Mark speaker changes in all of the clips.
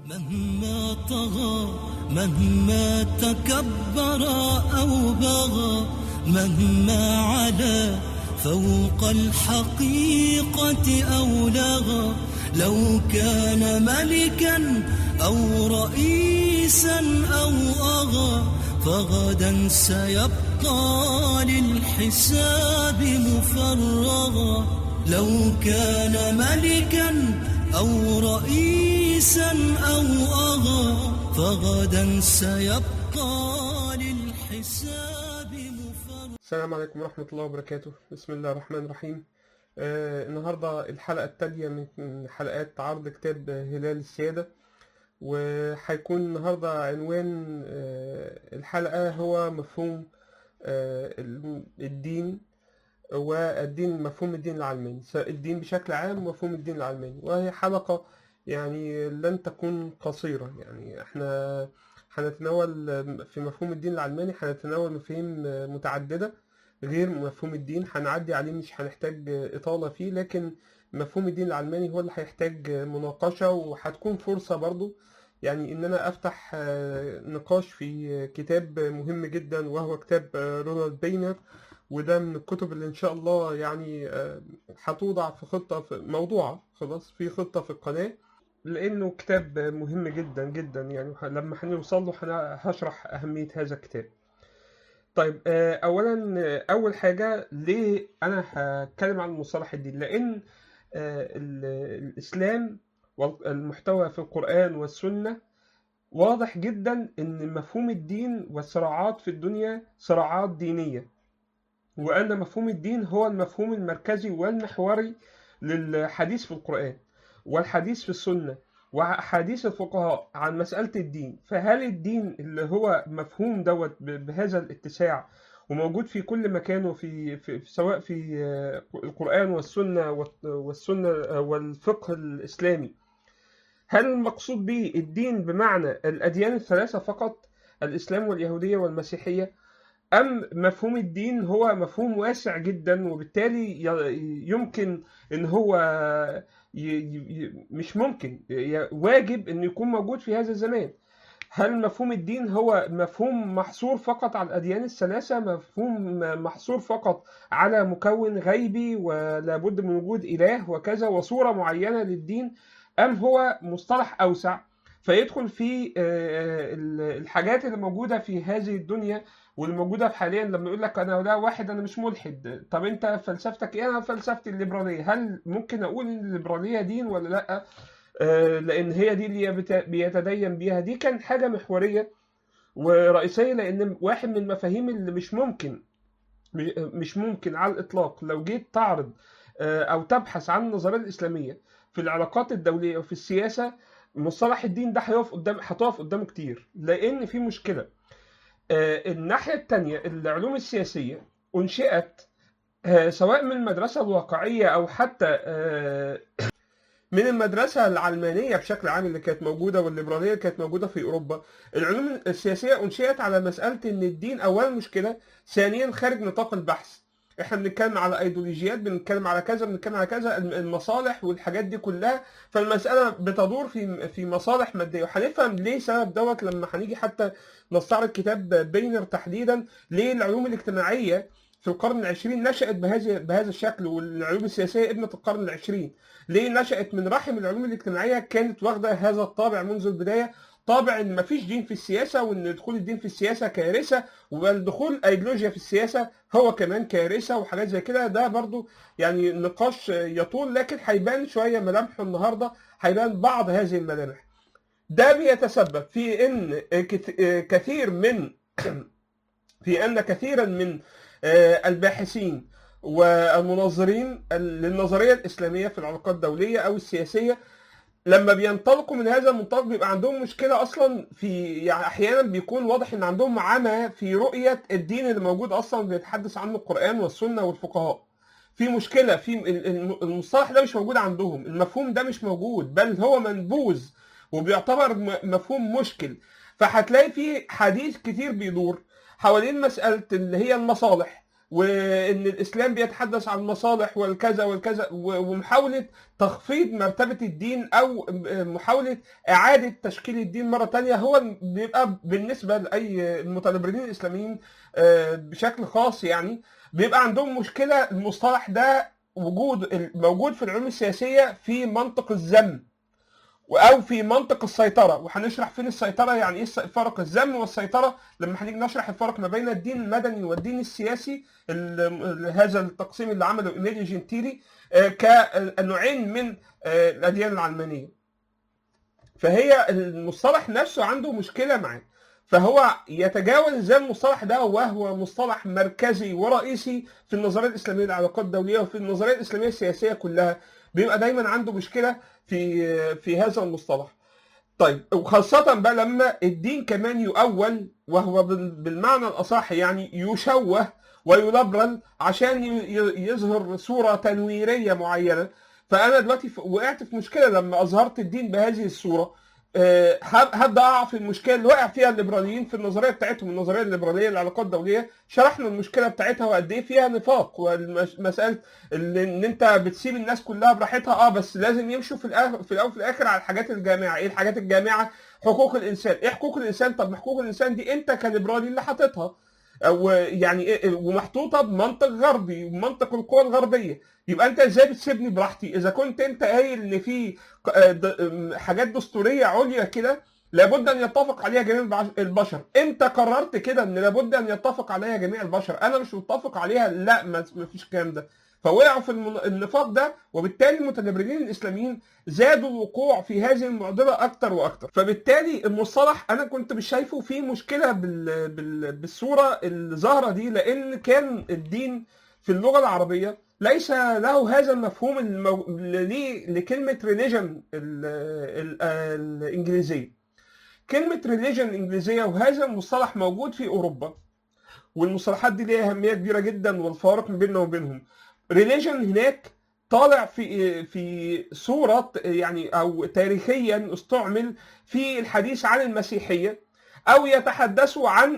Speaker 1: مهما طغى مهما تكبر أو بغى مهما علا فوق الحقيقة أو لغى لو كان ملكا أو رئيسا أو أغى فغدا سيبقى للحساب مفرغا لو كان ملكا أو رئيسا أو أغى فغدا سيبقى للحساب مفرغا
Speaker 2: السلام عليكم ورحمة الله وبركاته بسم الله الرحمن الرحيم آه النهاردة الحلقة التالية من حلقات عرض كتاب هلال السيادة وهيكون النهاردة عنوان آه الحلقة هو مفهوم آه الدين والدين مفهوم الدين العلماني الدين بشكل عام ومفهوم الدين العلماني وهي حلقة يعني لن تكون قصيرة يعني احنا هنتناول في مفهوم الدين العلماني هنتناول مفاهيم متعددة غير مفهوم الدين هنعدي عليه مش هنحتاج إطالة فيه لكن مفهوم الدين العلماني هو اللي هيحتاج مناقشة وهتكون فرصة برضو يعني إن أنا أفتح نقاش في كتاب مهم جدا وهو كتاب رونالد بينر وده من الكتب اللي إن شاء الله يعني هتوضع في خطة في موضوعة خلاص في خطة في القناة لأنه كتاب مهم جدا جدا يعني لما هنوصل له هشرح أهمية هذا الكتاب. طيب أولا أول حاجة ليه أنا هتكلم عن مصطلح الدين؟ لأن الإسلام والمحتوى في القرآن والسنة واضح جدا إن مفهوم الدين والصراعات في الدنيا صراعات دينية وأن مفهوم الدين هو المفهوم المركزي والمحوري للحديث في القرآن والحديث في السنة وحديث الفقهاء عن مسألة الدين فهل الدين اللي هو مفهوم دوت بهذا الاتساع وموجود في كل مكان وفي في سواء في القرآن والسنة والسنة والفقه الإسلامي هل المقصود به الدين بمعنى الأديان الثلاثة فقط الإسلام واليهودية والمسيحية أم مفهوم الدين هو مفهوم واسع جدا وبالتالي يمكن إن هو مش ممكن واجب إنه يكون موجود في هذا الزمان هل مفهوم الدين هو مفهوم محصور فقط على الأديان الثلاثة مفهوم محصور فقط على مكون غيبي ولا بد من وجود إله وكذا وصورة معينة للدين أم هو مصطلح أوسع فيدخل في الحاجات اللي موجودة في هذه الدنيا واللي موجودة حاليا لما يقول لك أنا لا واحد أنا مش ملحد طب أنت فلسفتك إيه؟ أنا فلسفتي الليبرالية هل ممكن أقول إن الليبرالية دين ولا لأ؟ آه لأن هي دي اللي بيتدين بيها دي كانت حاجة محورية ورئيسية لأن واحد من المفاهيم اللي مش ممكن مش ممكن على الإطلاق لو جيت تعرض آه أو تبحث عن النظرية الإسلامية في العلاقات الدولية وفي السياسة مصطلح الدين ده هيقف قدام هتقف قدامه كتير لأن في مشكلة آه الناحية التانية العلوم السياسية أنشئت آه سواء من المدرسة الواقعية أو حتى آه من المدرسة العلمانية بشكل عام اللي كانت موجودة والليبرالية اللي كانت موجودة في أوروبا العلوم السياسية أنشئت على مسألة إن الدين أولا مشكلة ثانيا خارج نطاق البحث احنا بنتكلم على ايديولوجيات بنتكلم على كذا بنتكلم على كذا المصالح والحاجات دي كلها فالمساله بتدور في في مصالح ماديه وهنفهم ليه سبب دوت لما هنيجي حتى نستعرض كتاب بينر تحديدا ليه العلوم الاجتماعيه في القرن العشرين نشأت بهذا بهذا الشكل والعلوم السياسية ابنة القرن العشرين ليه نشأت من رحم العلوم الاجتماعية كانت واخدة هذا الطابع منذ البداية طابع ان مفيش دين في السياسه وان دخول الدين في السياسه كارثه وبل دخول ايديولوجيا في السياسه هو كمان كارثه وحاجات زي كده ده برضو يعني نقاش يطول لكن هيبان شويه ملامحه النهارده هيبان بعض هذه الملامح ده بيتسبب في ان كثير من في ان كثيرا من الباحثين والمناظرين للنظريه الاسلاميه في العلاقات الدوليه او السياسيه لما بينطلقوا من هذا المنطلق بيبقى عندهم مشكله اصلا في يعني احيانا بيكون واضح ان عندهم عمى في رؤيه الدين اللي موجود اصلا بيتحدث عنه القران والسنه والفقهاء. في مشكله في المصطلح ده مش موجود عندهم، المفهوم ده مش موجود بل هو منبوذ وبيعتبر مفهوم مشكل. فهتلاقي في حديث كتير بيدور حوالين مساله اللي هي المصالح وان الاسلام بيتحدث عن المصالح والكذا والكذا و- ومحاوله تخفيض مرتبه الدين او محاوله اعاده تشكيل الدين مره تانية هو بيبقى بالنسبه لاي المتدبرين الاسلاميين آه، بشكل خاص يعني بيبقى عندهم مشكله المصطلح ده وجود موجود في العلوم السياسيه في منطق الذم او في منطق السيطره وهنشرح فين السيطره يعني ايه الس- فرق الذم والسيطره لما هنيجي نشرح الفرق ما بين الدين المدني والدين السياسي ال- ال- هذا التقسيم اللي عمله ايميلي جنتيلي آه، كنوعين من آه، الاديان العلمانيه فهي المصطلح نفسه عنده مشكله معاه فهو يتجاوز ازاي المصطلح ده وهو مصطلح مركزي ورئيسي في النظريه الاسلاميه للعلاقات الدوليه وفي النظريه الاسلاميه السياسيه كلها بيبقى دايما عنده مشكله في في هذا المصطلح طيب وخاصة بقى لما الدين كمان يؤول وهو بال- بالمعنى الأصح يعني يشوه ويلبرل عشان ي- ي- يظهر صورة تنويرية معينة فأنا دلوقتي ف- وقعت في مشكلة لما أظهرت الدين بهذه الصورة آه، هب- هبدا اقع في المشكله اللي وقع فيها الليبراليين في النظريه بتاعتهم النظريه الليبراليه للعلاقات الدوليه شرحنا المشكله بتاعتها وقد ايه فيها نفاق ومساله اللي- ان انت بتسيب الناس كلها براحتها اه بس لازم يمشوا في الاخر في الاول وفي الاخر على الحاجات الجامعه ايه الحاجات الجامعه حقوق الانسان ايه حقوق الانسان طب ما حقوق الانسان دي انت كليبرالي اللي حاططها ويعني إيه- ومحطوطه بمنطق غربي ومنطق القوى الغربيه يبقى انت ازاي بتسيبني براحتي اذا كنت انت قايل ان في ق- د- حاجات دستوريه عليا كده لابد ان يتفق عليها جميع البع- البشر انت قررت كده ان لابد ان يتفق عليها جميع البشر انا مش متفق عليها لا ما ما فيش الكلام ده فوقعوا في المن- النفاق ده وبالتالي المتدبرين الاسلاميين زادوا الوقوع في هذه المعضله اكتر واكتر فبالتالي المصطلح انا كنت مش شايفه فيه مشكله بال... بال... بالصوره الظاهره دي لان كان الدين في اللغه العربيه ليس له هذا المفهوم المو... ليه لكلمه ريليجن ال... ال... الانجليزيه كلمه ريليجن الانجليزيه وهذا المصطلح موجود في اوروبا والمصطلحات دي ليها اهميه كبيره جدا والفوارق ما بيننا وبينهم ريليجن هناك طالع في في صوره يعني او تاريخيا استعمل في الحديث عن المسيحيه او يتحدثوا عن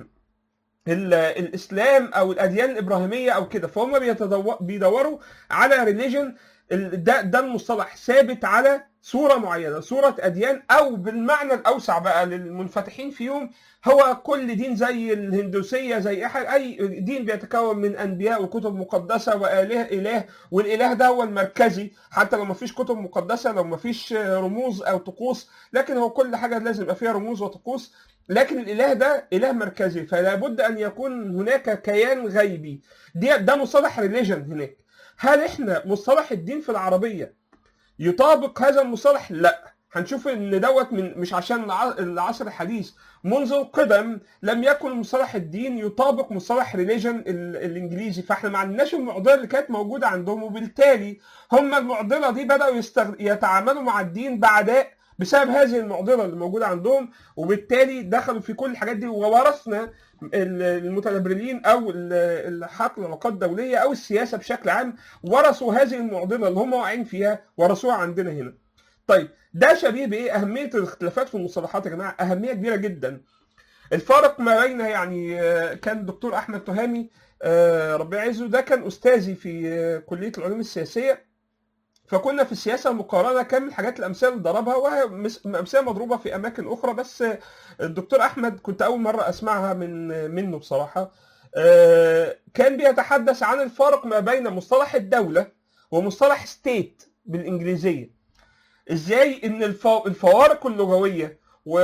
Speaker 2: ال- الاسلام او الاديان الابراهيميه او كده فهم بيتدو- بيدوروا على ريليجن ده ده المصطلح ثابت على صوره معينه صوره اديان او بالمعنى الاوسع بقى للمنفتحين فيهم هو كل دين زي الهندوسيه زي أح- اي دين بيتكون من انبياء وكتب مقدسه واله اله والاله ده هو المركزي حتى لو ما فيش كتب مقدسه لو ما فيش رموز او طقوس لكن هو كل حاجه لازم يبقى فيها رموز وطقوس لكن الاله ده اله مركزي فلا بد ان يكون هناك كيان غيبي دي ده مصطلح ريليجن هناك هل احنا مصطلح الدين في العربيه يطابق هذا المصطلح لا هنشوف ان دوت من مش عشان الع- العصر الحديث منذ القدم لم يكن مصطلح الدين يطابق مصطلح ريليجن الانجليزي فاحنا ما عندناش المعضله اللي كانت موجوده عندهم وبالتالي هم المعضله دي بداوا يستغ... يتعاملوا مع الدين بعداء بسبب هذه المعضله اللي موجوده عندهم وبالتالي دخلوا في كل الحاجات دي وورثنا ال- المتلبرلين او ال- الحق العلاقات الدوليه او السياسه بشكل عام ورثوا هذه المعضله اللي هم واقعين فيها ورثوها عندنا هنا. طيب ده شبيه بايه؟ اهميه الاختلافات في المصطلحات يا جماعه اهميه كبيره جدا. الفرق ما بين يعني آه، كان الدكتور احمد تهامي آه، ربنا يعزه ده كان استاذي في آه، كليه العلوم السياسيه فكنا في السياسه المقارنه كان من الحاجات الامثله اللي ضربها وهي مس- امثله مضروبه في اماكن اخرى بس الدكتور احمد كنت اول مره اسمعها من منه بصراحه آه، كان بيتحدث عن الفرق ما بين مصطلح الدوله ومصطلح ستيت بالانجليزيه ازاي ان الف- الفوارق اللغويه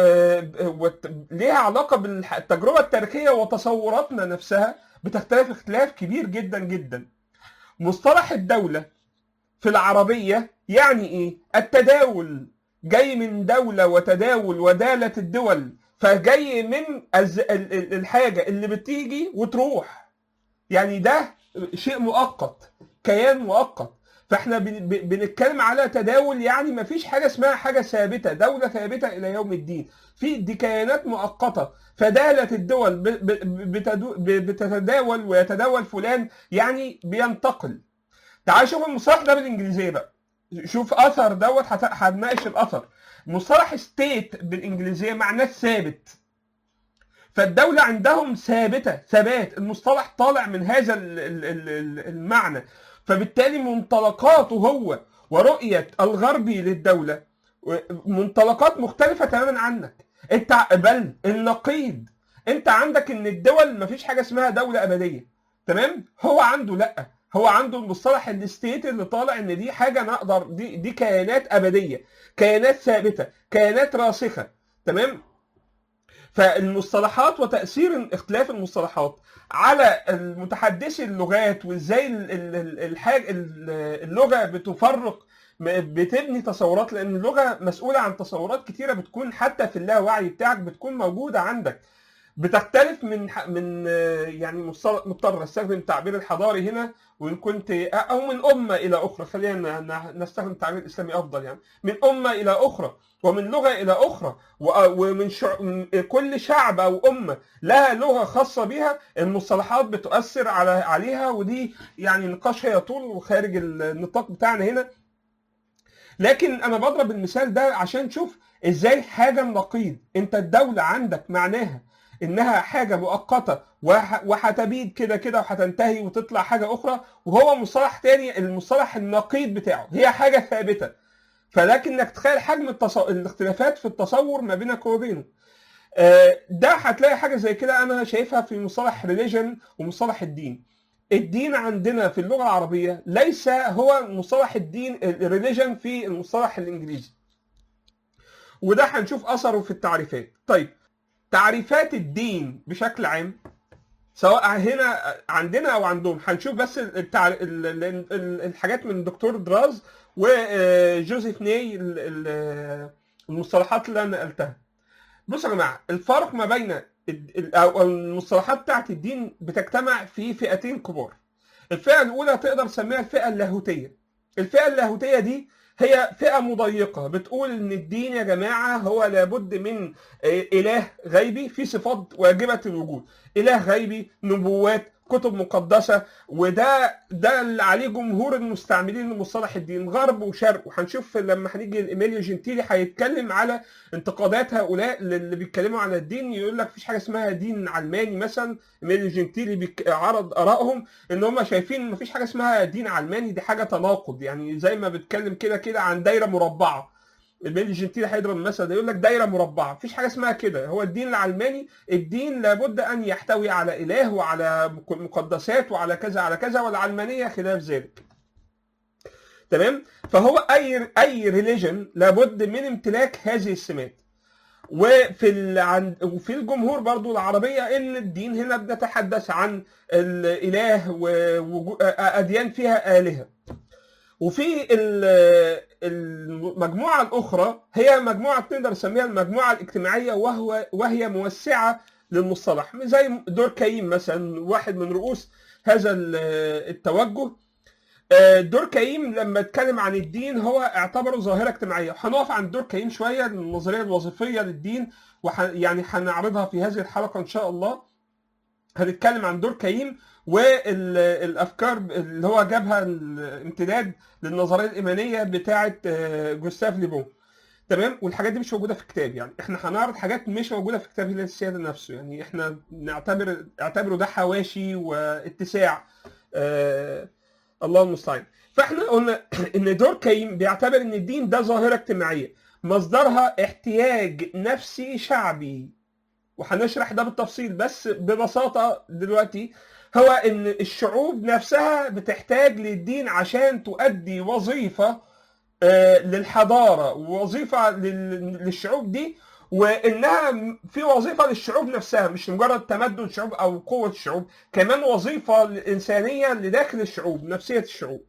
Speaker 2: وليها علاقه بالتجربه التاريخيه وتصوراتنا نفسها بتختلف اختلاف كبير جدا جدا مصطلح الدوله في العربية يعني إيه؟ التداول جاي من دولة وتداول ودالة الدول فجاي من الز- ال- ال- الحاجة اللي بتيجي وتروح يعني ده شيء مؤقت كيان مؤقت فاحنا بن- ب- بنتكلم على تداول يعني ما فيش حاجة اسمها حاجة ثابتة دولة ثابتة إلى يوم الدين في دي كيانات مؤقتة فدالة الدول ب- ب- بتدو- ب- بتتداول ويتداول فلان يعني بينتقل تعال شوف المصطلح ده بالانجليزيه بقى شوف اثر دوت هت- هنناقش الاثر مصطلح ستيت بالانجليزيه معناه ثابت فالدولة عندهم ثابتة ثبات المصطلح طالع من هذا ال- ال- ال- المعنى فبالتالي منطلقاته هو ورؤية الغربي للدولة منطلقات مختلفة تماما عنك انت بل النقيض انت عندك ان الدول مفيش حاجة اسمها دولة أبدية تمام هو عنده لا هو عنده المصطلح الستيت اللي طالع ان دي حاجة نقدر دي دي كيانات أبدية كيانات ثابتة كيانات راسخة تمام فالمصطلحات وتأثير اختلاف المصطلحات على المتحدثي اللغات وازاي ال- ال- ال- الحاج ال- اللغة بتفرق م- بتبني تصورات لان اللغة مسؤولة عن تصورات كتيرة بتكون حتى في اللاوعي بتاعك بتكون موجودة عندك بتختلف من ح- من آه، يعني مصطلح- مضطر استخدم التعبير الحضاري هنا وان كنت او من امه الى اخرى خلينا ن- نستخدم التعبير الاسلامي افضل يعني من امه الى اخرى ومن لغه الى اخرى و- ومن شع... من كل شعب او امه لها لغه خاصه بها المصطلحات بتؤثر على عليها ودي يعني نقاش هيطول وخارج النطاق بتاعنا هنا لكن انا بضرب المثال ده عشان نشوف ازاي حاجه نقيض انت الدوله عندك معناها انها حاجه مؤقته وح- وهتبيد كده كده وهتنتهي وتطلع حاجه اخرى وهو مصطلح تاني المصطلح النقيض بتاعه هي حاجه ثابته فلكنك تخيل حجم التص... الاختلافات في التصور ما بينك وبينه آه، ده هتلاقي حاجه زي كده انا شايفها في مصطلح ريليجن ومصطلح الدين الدين عندنا في اللغه العربيه ليس هو مصطلح الدين الريليجن في المصطلح الانجليزي وده هنشوف اثره في التعريفات طيب تعريفات الدين بشكل عام سواء هنا عندنا او عندهم هنشوف بس التع... ال- ال- ال- الحاجات من الدكتور دراز وجوزيف ناي ال- ال- المصطلحات اللي انا نقلتها بصوا يا جماعه الفرق ما بين ال- ال- او المصطلحات بتاعت الدين بتجتمع في فئتين كبار الفئه الاولى تقدر تسميها الفئه اللاهوتيه الفئه اللاهوتيه دي هي فئه مضيقه بتقول ان الدين يا جماعه هو لابد من آه، اله غيبي في صفات واجبه الوجود اله غيبي نبوات كتب مقدسه وده ده اللي عليه جمهور المستعملين لمصطلح الدين غرب وشرق وهنشوف لما هنيجي الايميليو جنتيلي هيتكلم على انتقادات هؤلاء اللي بيتكلموا عن الدين يقول لك مفيش حاجه اسمها دين علماني مثلا ايميليو جنتيلي بيك- عرض ارائهم ان هم شايفين مفيش حاجه اسمها دين علماني دي حاجه تناقض يعني زي ما بيتكلم كده كده عن دايره مربعه الميل جنتيلي هيضرب المثل ده يقول لك دايره مربعه مفيش حاجه اسمها كده هو الدين العلماني الدين لابد ان يحتوي على اله وعلى مقدسات وعلى كذا على كذا والعلمانيه خلاف ذلك تمام فهو اي اي ريليجن لابد من امتلاك هذه السمات وفي ال... عن... وفي الجمهور برضو العربيه ان الدين هنا بنتحدث عن الاله واديان فيها الهه وفي ال- المجموعة الأخرى هي مجموعة نقدر نسميها المجموعة الاجتماعية وهو وهي موسعة للمصطلح زي دور كايم مثلا واحد من رؤوس هذا ال- التوجه آه، دور كايم لما اتكلم عن الدين هو اعتبره ظاهرة اجتماعية هنقف عند دور كايم شوية النظرية الوظيفية للدين وح يعني هنعرضها في هذه الحلقة إن شاء الله هنتكلم عن دور كايم والافكار اللي هو جابها الامتداد للنظريه الايمانيه بتاعه آه، جوستاف ليبون تمام والحاجات دي مش موجوده في الكتاب يعني احنا هنعرض حاجات مش موجوده في كتاب هلال السياده نفسه يعني احنا نعتبر اعتبره ده حواشي واتساع آه الله المستعان فاحنا قلنا ان دور كايم بيعتبر ان الدين ده ظاهره اجتماعيه مصدرها احتياج نفسي شعبي وهنشرح ده بالتفصيل بس ببساطه دلوقتي هو ان الشعوب نفسها بتحتاج للدين عشان تؤدي وظيفه آه، للحضاره ووظيفه لل- للشعوب دي وانها في وظيفه للشعوب نفسها مش مجرد تمدد الشعوب او قوه الشعوب كمان وظيفه انسانيه لداخل الشعوب نفسيه الشعوب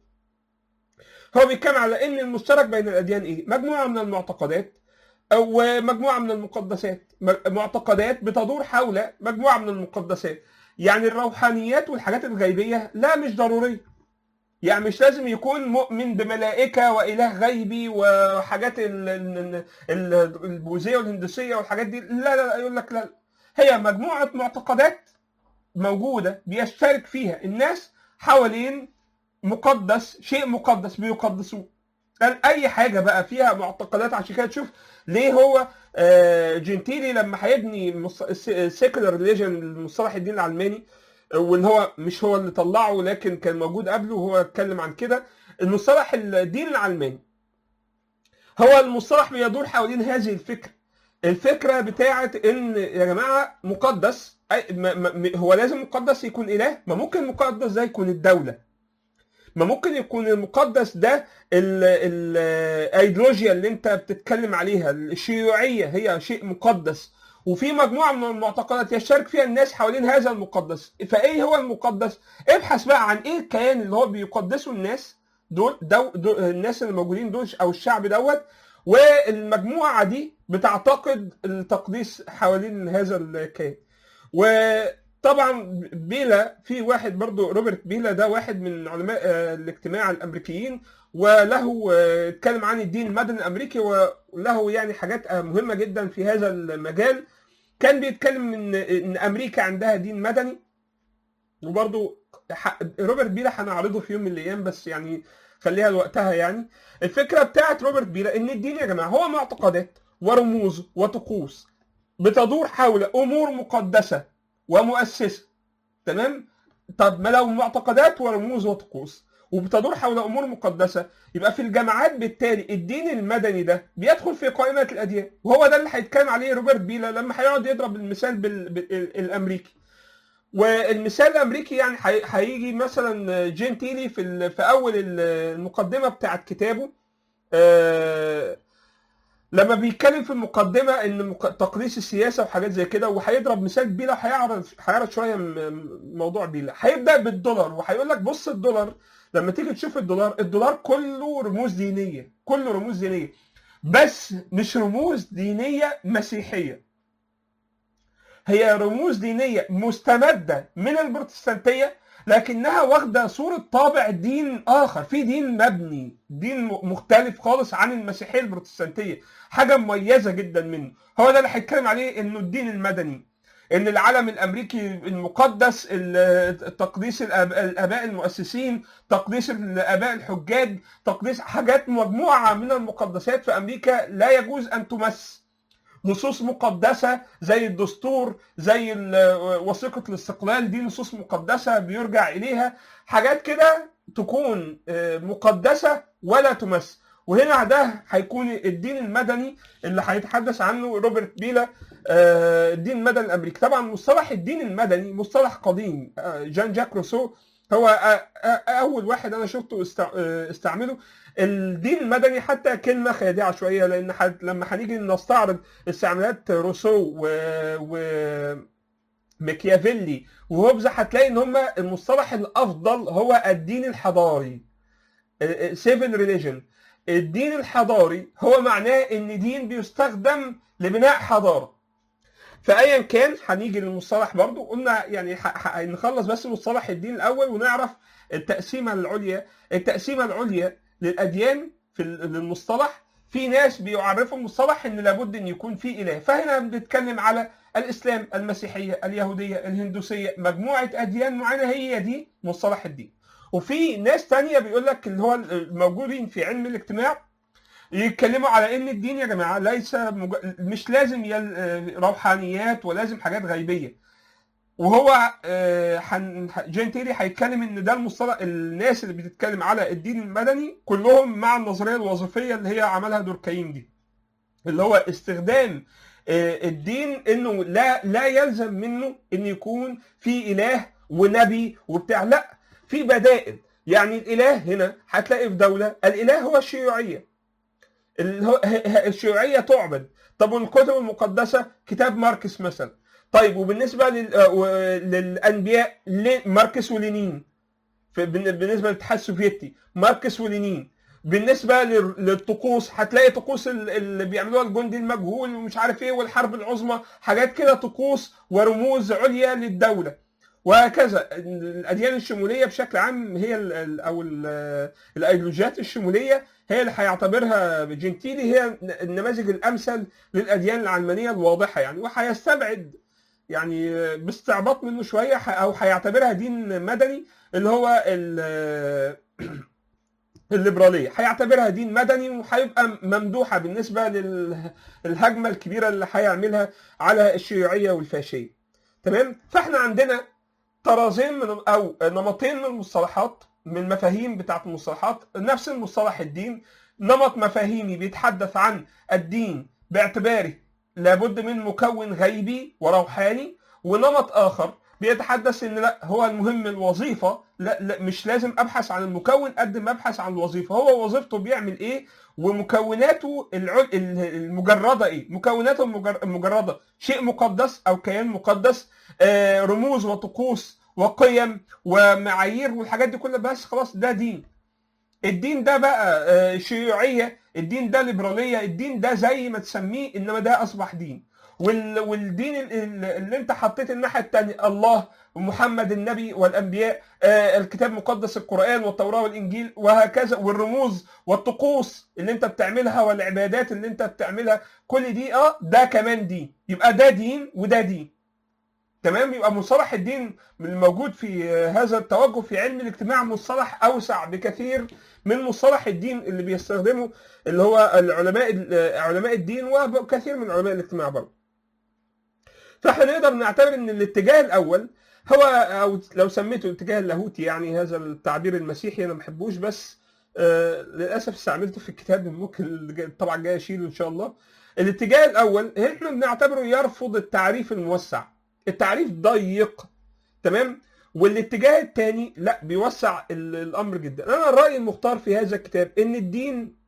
Speaker 2: هو بيتكلم على ان المشترك بين الاديان ايه مجموعه من المعتقدات او مجموعه من المقدسات م- معتقدات بتدور حول مجموعه من المقدسات يعني الروحانيات والحاجات الغيبيه لا مش ضروريه يعني مش لازم يكون مؤمن بملائكه واله غيبي وحاجات ال- ال- ال- البوذيه والهندوسيه والحاجات دي لا لا لا يقول لك لا هي مجموعه معتقدات موجوده بيشترك فيها الناس حوالين مقدس شيء مقدس بيقدسوه قال اي حاجه بقى فيها معتقدات عشان كده تشوف ليه هو آه، جنتيلي لما هيبني سيكولار ريليجن المصطلح الدين العلماني آه، واللي هو مش هو اللي طلعه لكن كان موجود قبله وهو اتكلم عن كده المصطلح الدين العلماني هو المصطلح بيدور حوالين هذه الفكره الفكره بتاعت ان يا جماعه مقدس أي- ما- ما- هو لازم مقدس يكون اله ما ممكن المقدس ده يكون الدوله ما ممكن يكون المقدس ده الايديولوجيا اللي انت بتتكلم عليها الشيوعيه هي شيء مقدس وفي مجموعه من المعتقدات يشترك فيها الناس حوالين هذا المقدس فايه هو المقدس ابحث بقى عن ايه الكيان اللي هو بيقدسه الناس دول, دو دول الناس اللي موجودين دول او الشعب دوت والمجموعه دي بتعتقد التقديس حوالين هذا الكيان وطبعا بيلا في واحد برضو روبرت بيلا ده واحد من علماء آه، الاجتماع الامريكيين وله آه، اتكلم عن الدين المدني الامريكي وله يعني حاجات آه، مهمه جدا في هذا المجال كان بيتكلم ان ان امريكا عندها دين مدني وبرضو ح- روبرت بيلا هنعرضه في يوم من الايام بس يعني خليها لوقتها يعني الفكره بتاعت روبرت بيلا ان الدين يا جماعه هو معتقدات ورموز وطقوس بتدور حول امور مقدسه ومؤسسه تمام طب ما لو معتقدات ورموز وطقوس وبتدور حول امور مقدسه يبقى في الجامعات بالتالي الدين المدني ده بيدخل في قائمه الاديان وهو ده اللي هيتكلم عليه روبرت بيلا لما هيقعد يضرب المثال بال... بال... الامريكي والمثال الامريكي يعني هي- هيجي مثلا جين تيلي في ال... في اول ال- المقدمه بتاعت كتابه آه، لما بيتكلم في المقدمه ان مق- تقديس السياسه وحاجات زي كده وهيضرب مثال بيلا هيعرض هيعرض شويه م- م- موضوع بيلا هيبدا بالدولار وهيقول لك بص الدولار لما تيجي تشوف الدولار الدولار كله رموز دينيه كله رموز دينيه بس مش رموز دينيه مسيحيه هي رموز دينيه مستمده من البروتستانتيه لكنها واخده صوره طابع دين اخر في دين مبني دين م- مختلف خالص عن المسيحيه البروتستانتيه حاجه مميزه جدا منه هو ده اللي هيتكلم عليه انه الدين المدني ان العلم الامريكي المقدس ال- تقديس الآب- الاباء المؤسسين تقديس الاباء الحجاج تقديس حاجات مجموعه من المقدسات في امريكا لا يجوز ان تمس نصوص مقدسه زي الدستور زي ال- وثيقه الاستقلال دي نصوص مقدسه بيرجع اليها حاجات كده تكون آه، مقدسه ولا تمس وهنا ده هيكون الدين المدني اللي هيتحدث عنه روبرت بيلا آه، الدين المدني الامريكي طبعا مصطلح الدين المدني مصطلح قديم آه، جان جاك روسو هو آه، آه، اول واحد انا شفته است- آه، استعمله الدين المدني حتى كلمه خادعه شويه لان ح- لما هنيجي نستعرض استعمالات روسو و, و... ميكيافيلي وهوبز هتلاقي ان هم المصطلح الافضل هو الدين الحضاري سيفن ريليجن الدين الحضاري هو معناه ان دين بيستخدم لبناء حضاره فايا كان هنيجي للمصطلح برضو قلنا يعني ح- ح- نخلص بس مصطلح الدين الاول ونعرف التقسيمه العليا التقسيمه العليا للاديان في ال- للمصطلح في ناس بيعرفوا المصطلح ان لابد ان يكون في اله فهنا بنتكلم على الاسلام المسيحيه اليهوديه الهندوسيه مجموعه اديان معينه هي دي مصطلح الدين وفي ناس تانية بيقول لك اللي هو الموجودين في علم الاجتماع يتكلموا على ان الدين يا جماعه ليس مج... مش لازم يل... روحانيات ولازم حاجات غيبيه وهو آه، حن... جين تيري هيتكلم ان ده المصطلح الناس اللي بتتكلم على الدين المدني كلهم مع النظريه الوظيفيه اللي هي عملها دوركايم دي اللي هو استخدام آه، الدين انه لا لا يلزم منه ان يكون في اله ونبي وبتاع لا في بدائل يعني الاله هنا هتلاقي في دوله الاله هو الشيوعيه اللي هو- ه- ه- الشيوعيه تعبد طب والكتب المقدسه كتاب ماركس مثلا طيب وبالنسبه لل- آه، و- للانبياء لي- ماركس ولينين في- بالن- بالنسبه للاتحاد السوفيتي ماركس ولينين بالنسبه لل- للطقوس هتلاقي طقوس ال- اللي بيعملوها الجندي المجهول ومش عارف ايه والحرب العظمى حاجات كده طقوس ورموز عليا للدوله وهكذا الاديان الشموليه بشكل عام هي ال ال او ال- الايديولوجيات الشموليه هي اللي هيعتبرها جنتيلي هي النماذج الامثل للاديان العلمانيه الواضحه يعني وهيستبعد يعني باستعباط منه شويه ح- او هيعتبرها دين مدني اللي هو ال- الليبراليه هيعتبرها دين مدني وهيبقى ممدوحه بالنسبه للهجمه الكبيره اللي هيعملها على الشيوعيه والفاشيه تمام فاحنا عندنا طرازين من او نمطين من المصطلحات من المفاهيم بتاعت المصطلحات نفس المصطلح الدين نمط مفاهيمي بيتحدث عن الدين باعتباره لابد من مكون غيبي وروحاني ونمط اخر بيتحدث ان لا هو المهم الوظيفه لا, لا مش لازم ابحث عن المكون قد ما ابحث عن الوظيفه هو وظيفته بيعمل ايه ومكوناته العل... المجرده ايه مكوناته المجر... المجرده شيء مقدس او كيان مقدس آه رموز وطقوس وقيم ومعايير والحاجات دي كلها بس خلاص ده دين الدين ده بقى آه شيوعيه الدين ده ليبراليه الدين ده زي ما تسميه انما ده اصبح دين والدين اللي انت حطيت الناحيه الثانيه الله ومحمد النبي والانبياء الكتاب المقدس القران والتوراه والانجيل وهكذا والرموز والطقوس اللي انت بتعملها والعبادات اللي انت بتعملها كل دي اه ده كمان دين يبقى ده دين وده دين تمام يبقى مصطلح الدين الموجود في هذا التوجه في علم الاجتماع مصطلح اوسع بكثير من مصطلح الدين اللي بيستخدمه اللي هو العلماء علماء الدين وكثير من علماء الاجتماع برضه فاحنا نقدر نعتبر ان الاتجاه الاول هو او لو سميته الاتجاه اللاهوتي يعني هذا التعبير المسيحي انا ما بحبوش بس آه للاسف استعملته في الكتاب ممكن طبعا جاي اشيله ان شاء الله الاتجاه الاول احنا بنعتبره يرفض التعريف الموسع التعريف ضيق تمام والاتجاه الثاني لا بيوسع الامر جدا انا الراي المختار في هذا الكتاب ان الدين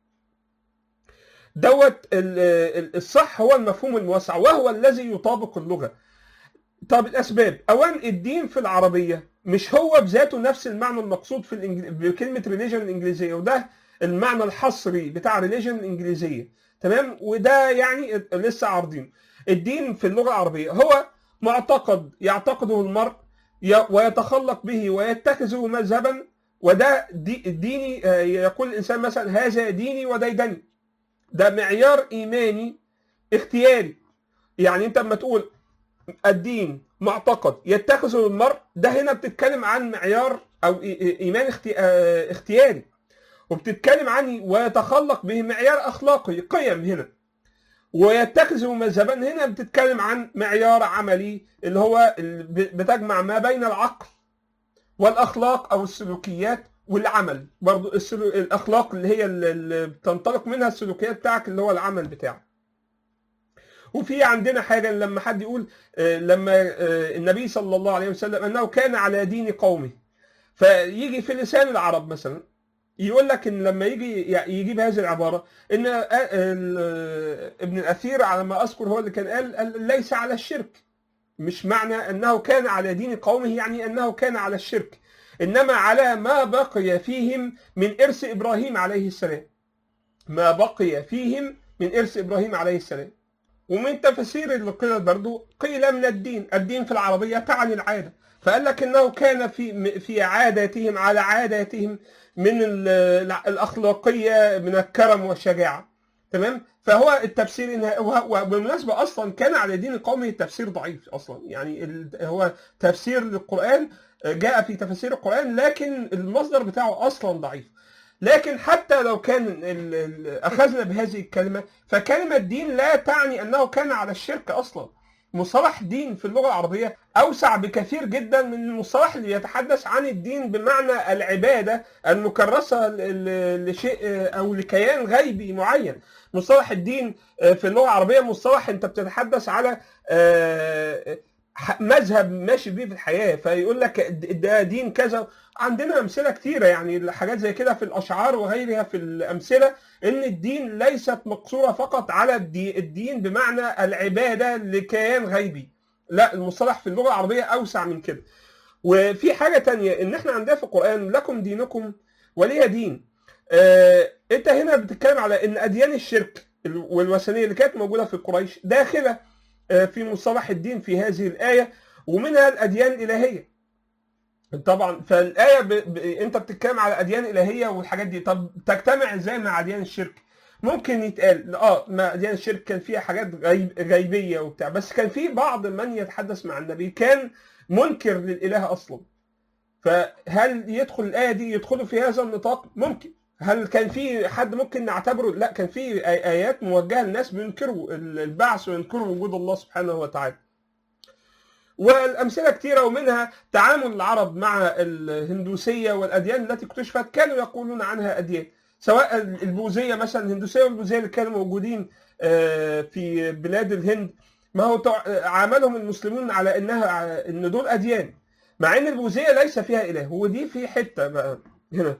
Speaker 2: دوت الصح هو المفهوم الموسع وهو الذي يطابق اللغه طب الاسباب اولا الدين في العربيه مش هو بذاته نفس المعنى المقصود في الإنجل... بكلمه ريليجن الانجليزيه وده المعنى الحصري بتاع ريليجن الانجليزيه تمام وده يعني لسه عارضين الدين في اللغه العربيه هو معتقد يعتقده المرء ويتخلق به ويتخذه مذهبا وده دي ديني يقول الانسان مثلا هذا ديني وديدني ده معيار ايماني اختياري يعني انت لما تقول الدين معتقد يتخذه المرء ده هنا بتتكلم عن معيار او ايمان اختياري وبتتكلم عن ويتخلق به معيار اخلاقي قيم هنا ويتخذه مذهبا هنا بتتكلم عن معيار عملي اللي هو بتجمع ما بين العقل والاخلاق او السلوكيات والعمل برضو السلو... الاخلاق اللي هي اللي بتنطلق منها السلوكيات بتاعك اللي هو العمل بتاعك وفي عندنا حاجه لما حد يقول لما النبي صلى الله عليه وسلم انه كان على دين قومه فيجي في لسان العرب مثلا يقول لك ان لما يجي يجيب هذه العباره ان ابن الاثير على ما اذكر هو اللي كان قال ليس على الشرك مش معنى انه كان على دين قومه يعني انه كان على الشرك انما على ما بقي فيهم من ارث ابراهيم عليه السلام ما بقي فيهم من ارث ابراهيم عليه السلام ومن تفسير اللي قيل برضو قيل من الدين الدين في العربيه تعني العاده فقال لك انه كان في في عاداتهم على عاداتهم من الاخلاقيه من الكرم والشجاعه تمام فهو التفسير وبالمناسبه اصلا كان على دين قومه التفسير ضعيف اصلا يعني هو تفسير للقران جاء في تفسير القرآن لكن المصدر بتاعه أصلا ضعيف لكن حتى لو كان أخذنا بهذه الكلمة فكلمة دين لا تعني أنه كان على الشرك أصلا مصطلح دين في اللغة العربية أوسع بكثير جدا من المصطلح اللي يتحدث عن الدين بمعنى العبادة المكرسة لشيء أو لكيان غيبي معين مصطلح الدين في اللغة العربية مصطلح أنت بتتحدث على مذهب ماشي بيه في الحياه فيقول لك ده دين كذا عندنا امثله كتيره يعني حاجات زي كده في الاشعار وغيرها في الامثله ان الدين ليست مقصوره فقط على الدين بمعنى العباده لكيان غيبي لا المصطلح في اللغه العربيه اوسع من كده وفي حاجه تانية ان احنا عندنا في القران لكم دينكم ولي دين آه انت هنا بتتكلم على ان اديان الشرك والوثنيه اللي كانت موجوده في قريش داخله في مصطلح الدين في هذه الآية ومنها الأديان الإلهية طبعا فالآية ب... ب... أنت بتتكلم على أديان إلهية والحاجات دي طب تجتمع إزاي مع أديان الشرك؟ ممكن يتقال اه ما أديان الشرك كان فيها حاجات غيب... غيبية وبتاع بس كان في بعض من يتحدث مع النبي كان منكر للإله أصلا فهل يدخل الآية دي يدخلوا في هذا النطاق؟ ممكن هل كان في حد ممكن نعتبره لا كان في آي- ايات موجهه للناس بينكروا ال- البعث وينكروا وجود الله سبحانه وتعالى والامثله كثيره ومنها تعامل العرب مع الهندوسيه والاديان التي اكتشفت كانوا يقولون عنها اديان سواء البوذيه مثلا الهندوسيه والبوذيه اللي كانوا موجودين آه، في بلاد الهند ما هو تع- عاملهم المسلمون على انها ان دول اديان مع ان البوذيه ليس فيها اله ودي في حته بقى هنا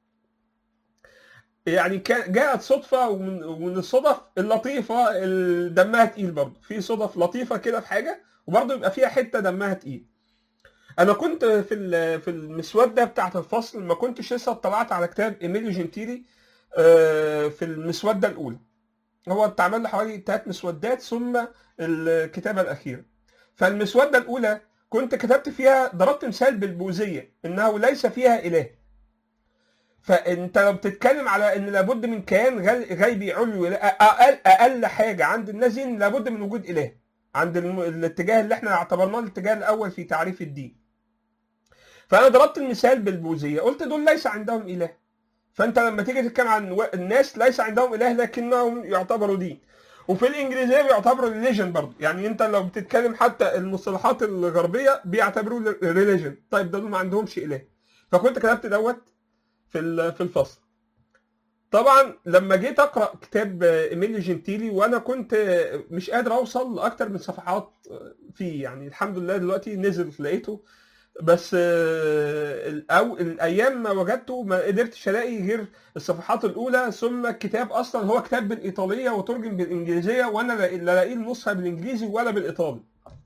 Speaker 2: يعني كان جاءت صدفه ومن, ومن الصدف اللطيفه اللي دمها تقيل برضه في صدف لطيفه كده في حاجه وبرضه يبقى فيها حته دمها تقيل انا كنت في ال- في المسوده بتاعه الفصل ما كنتش لسه اطلعت على كتاب ايميليو جنتيلي آه، في المسوده الاولى هو اتعمل له حوالي ثلاث مسودات ثم الكتابه الاخيره فالمسوده الاولى كنت كتبت فيها ضربت مثال بالبوذيه انه ليس فيها اله فانت لو بتتكلم على ان لابد من كيان غي- غيبي علوي لا- اقل اقل حاجه عند النازين لابد من وجود اله عند الم- الاتجاه اللي احنا اعتبرناه الاتجاه الاول في تعريف الدين فانا ضربت المثال بالبوذيه قلت دول ليس عندهم اله فانت لما تيجي تتكلم عن و- الناس ليس عندهم اله لكنهم يعتبروا دين وفي الانجليزيه بيعتبروا ريليجن برضه يعني انت لو بتتكلم حتى المصطلحات الغربيه بيعتبروه ريليجن طيب دول ما عندهمش اله فكنت كتبت دوت في ال- في الفصل طبعا لما جيت اقرا كتاب ايميليو جنتيلي وانا كنت مش قادر اوصل لاكتر من صفحات فيه يعني الحمد لله دلوقتي نزل لقيته بس آه، او الايام ما وجدته ما قدرتش الاقي غير الصفحات الاولى ثم الكتاب اصلا هو كتاب بالايطاليه وترجم بالانجليزيه وانا لا لا الاقيه النسخه بالانجليزي ولا بالايطالي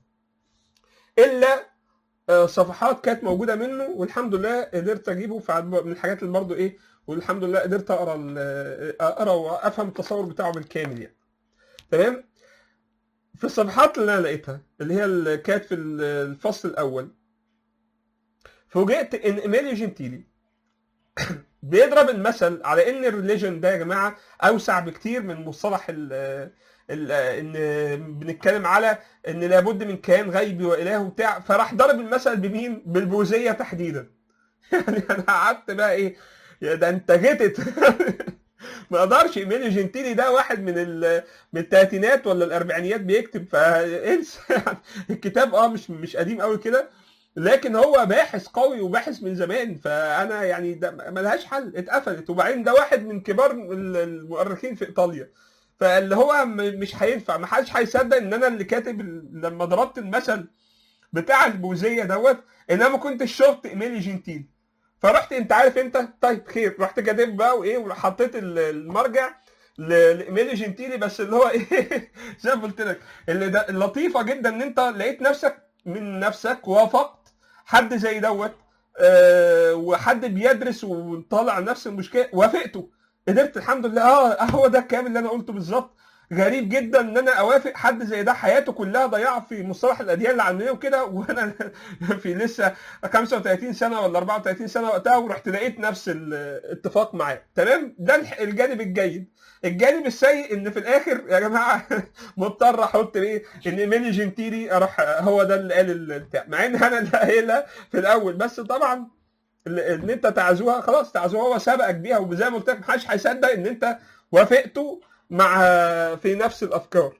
Speaker 2: الا آه، صفحات كانت موجوده منه والحمد لله قدرت اجيبه في عد- من الحاجات اللي برضه ايه والحمد لله قدرت اقرا ال- اقرا وافهم التصور بتاعه بالكامل يعني تمام في الصفحات اللي انا لقيتها اللي هي اللي كانت في الفصل الاول فوجئت ان ايميليو جنتيلي بيضرب المثل على ان الريليجن ده يا جماعه اوسع بكتير من مصطلح ال ال ان بنتكلم على ان لابد من كيان غيبي واله وبتاع فراح ضرب المثل بمين؟ بالبوذيه تحديدا. يعني انا قعدت بقى ايه يا ده انت جتت ما اقدرش ايميليو جنتيلي ده واحد من ال من الثلاثينات ولا الاربعينيات بيكتب فانسى يعني الكتاب اه مش مش قديم قوي كده لكن هو باحث قوي وباحث من زمان فانا يعني ده ملهاش حل اتقفلت وبعدين ده واحد من كبار المؤرخين في ايطاليا فاللي هو م- مش هينفع ما حدش هيصدق ان انا اللي كاتب ال- لما ضربت المثل بتاع البوذيه دوت ان انا ما كنتش شفت ايميلي جنتيل فرحت انت عارف انت طيب خير رحت كاتب بقى وايه وحطيت ال- المرجع ل- لايميلي جنتيلي بس اللي هو ايه زي ما قلت لك اللي ده اللطيفه جدا ان انت لقيت نفسك من نفسك وافقت حد زي دوت آه، وحد بيدرس وطالع نفس المشكله وافقته قدرت الحمد لله اه هو ده الكلام اللي انا قلته بالظبط غريب جدا ان انا اوافق حد زي ده حياته كلها ضيعها في مصطلح الاديان العلمانيه وكده وانا في لسه 35 سنه ولا 34 سنه وقتها ورحت لقيت نفس الاتفاق معاه تمام ده الح- الجانب الجيد الجانب السيء ان في الاخر يا جماعه مضطر احط ايه ان ايميلي جنتيلي اروح هو ده اللي قال البتاع مع ان انا اللي قايلها في الاول بس طبعا ال- ان انت تعزوها خلاص تعزوها هو سبقك بيها وزي ما قلت لك محدش هيصدق ان انت وافقته مع في نفس الافكار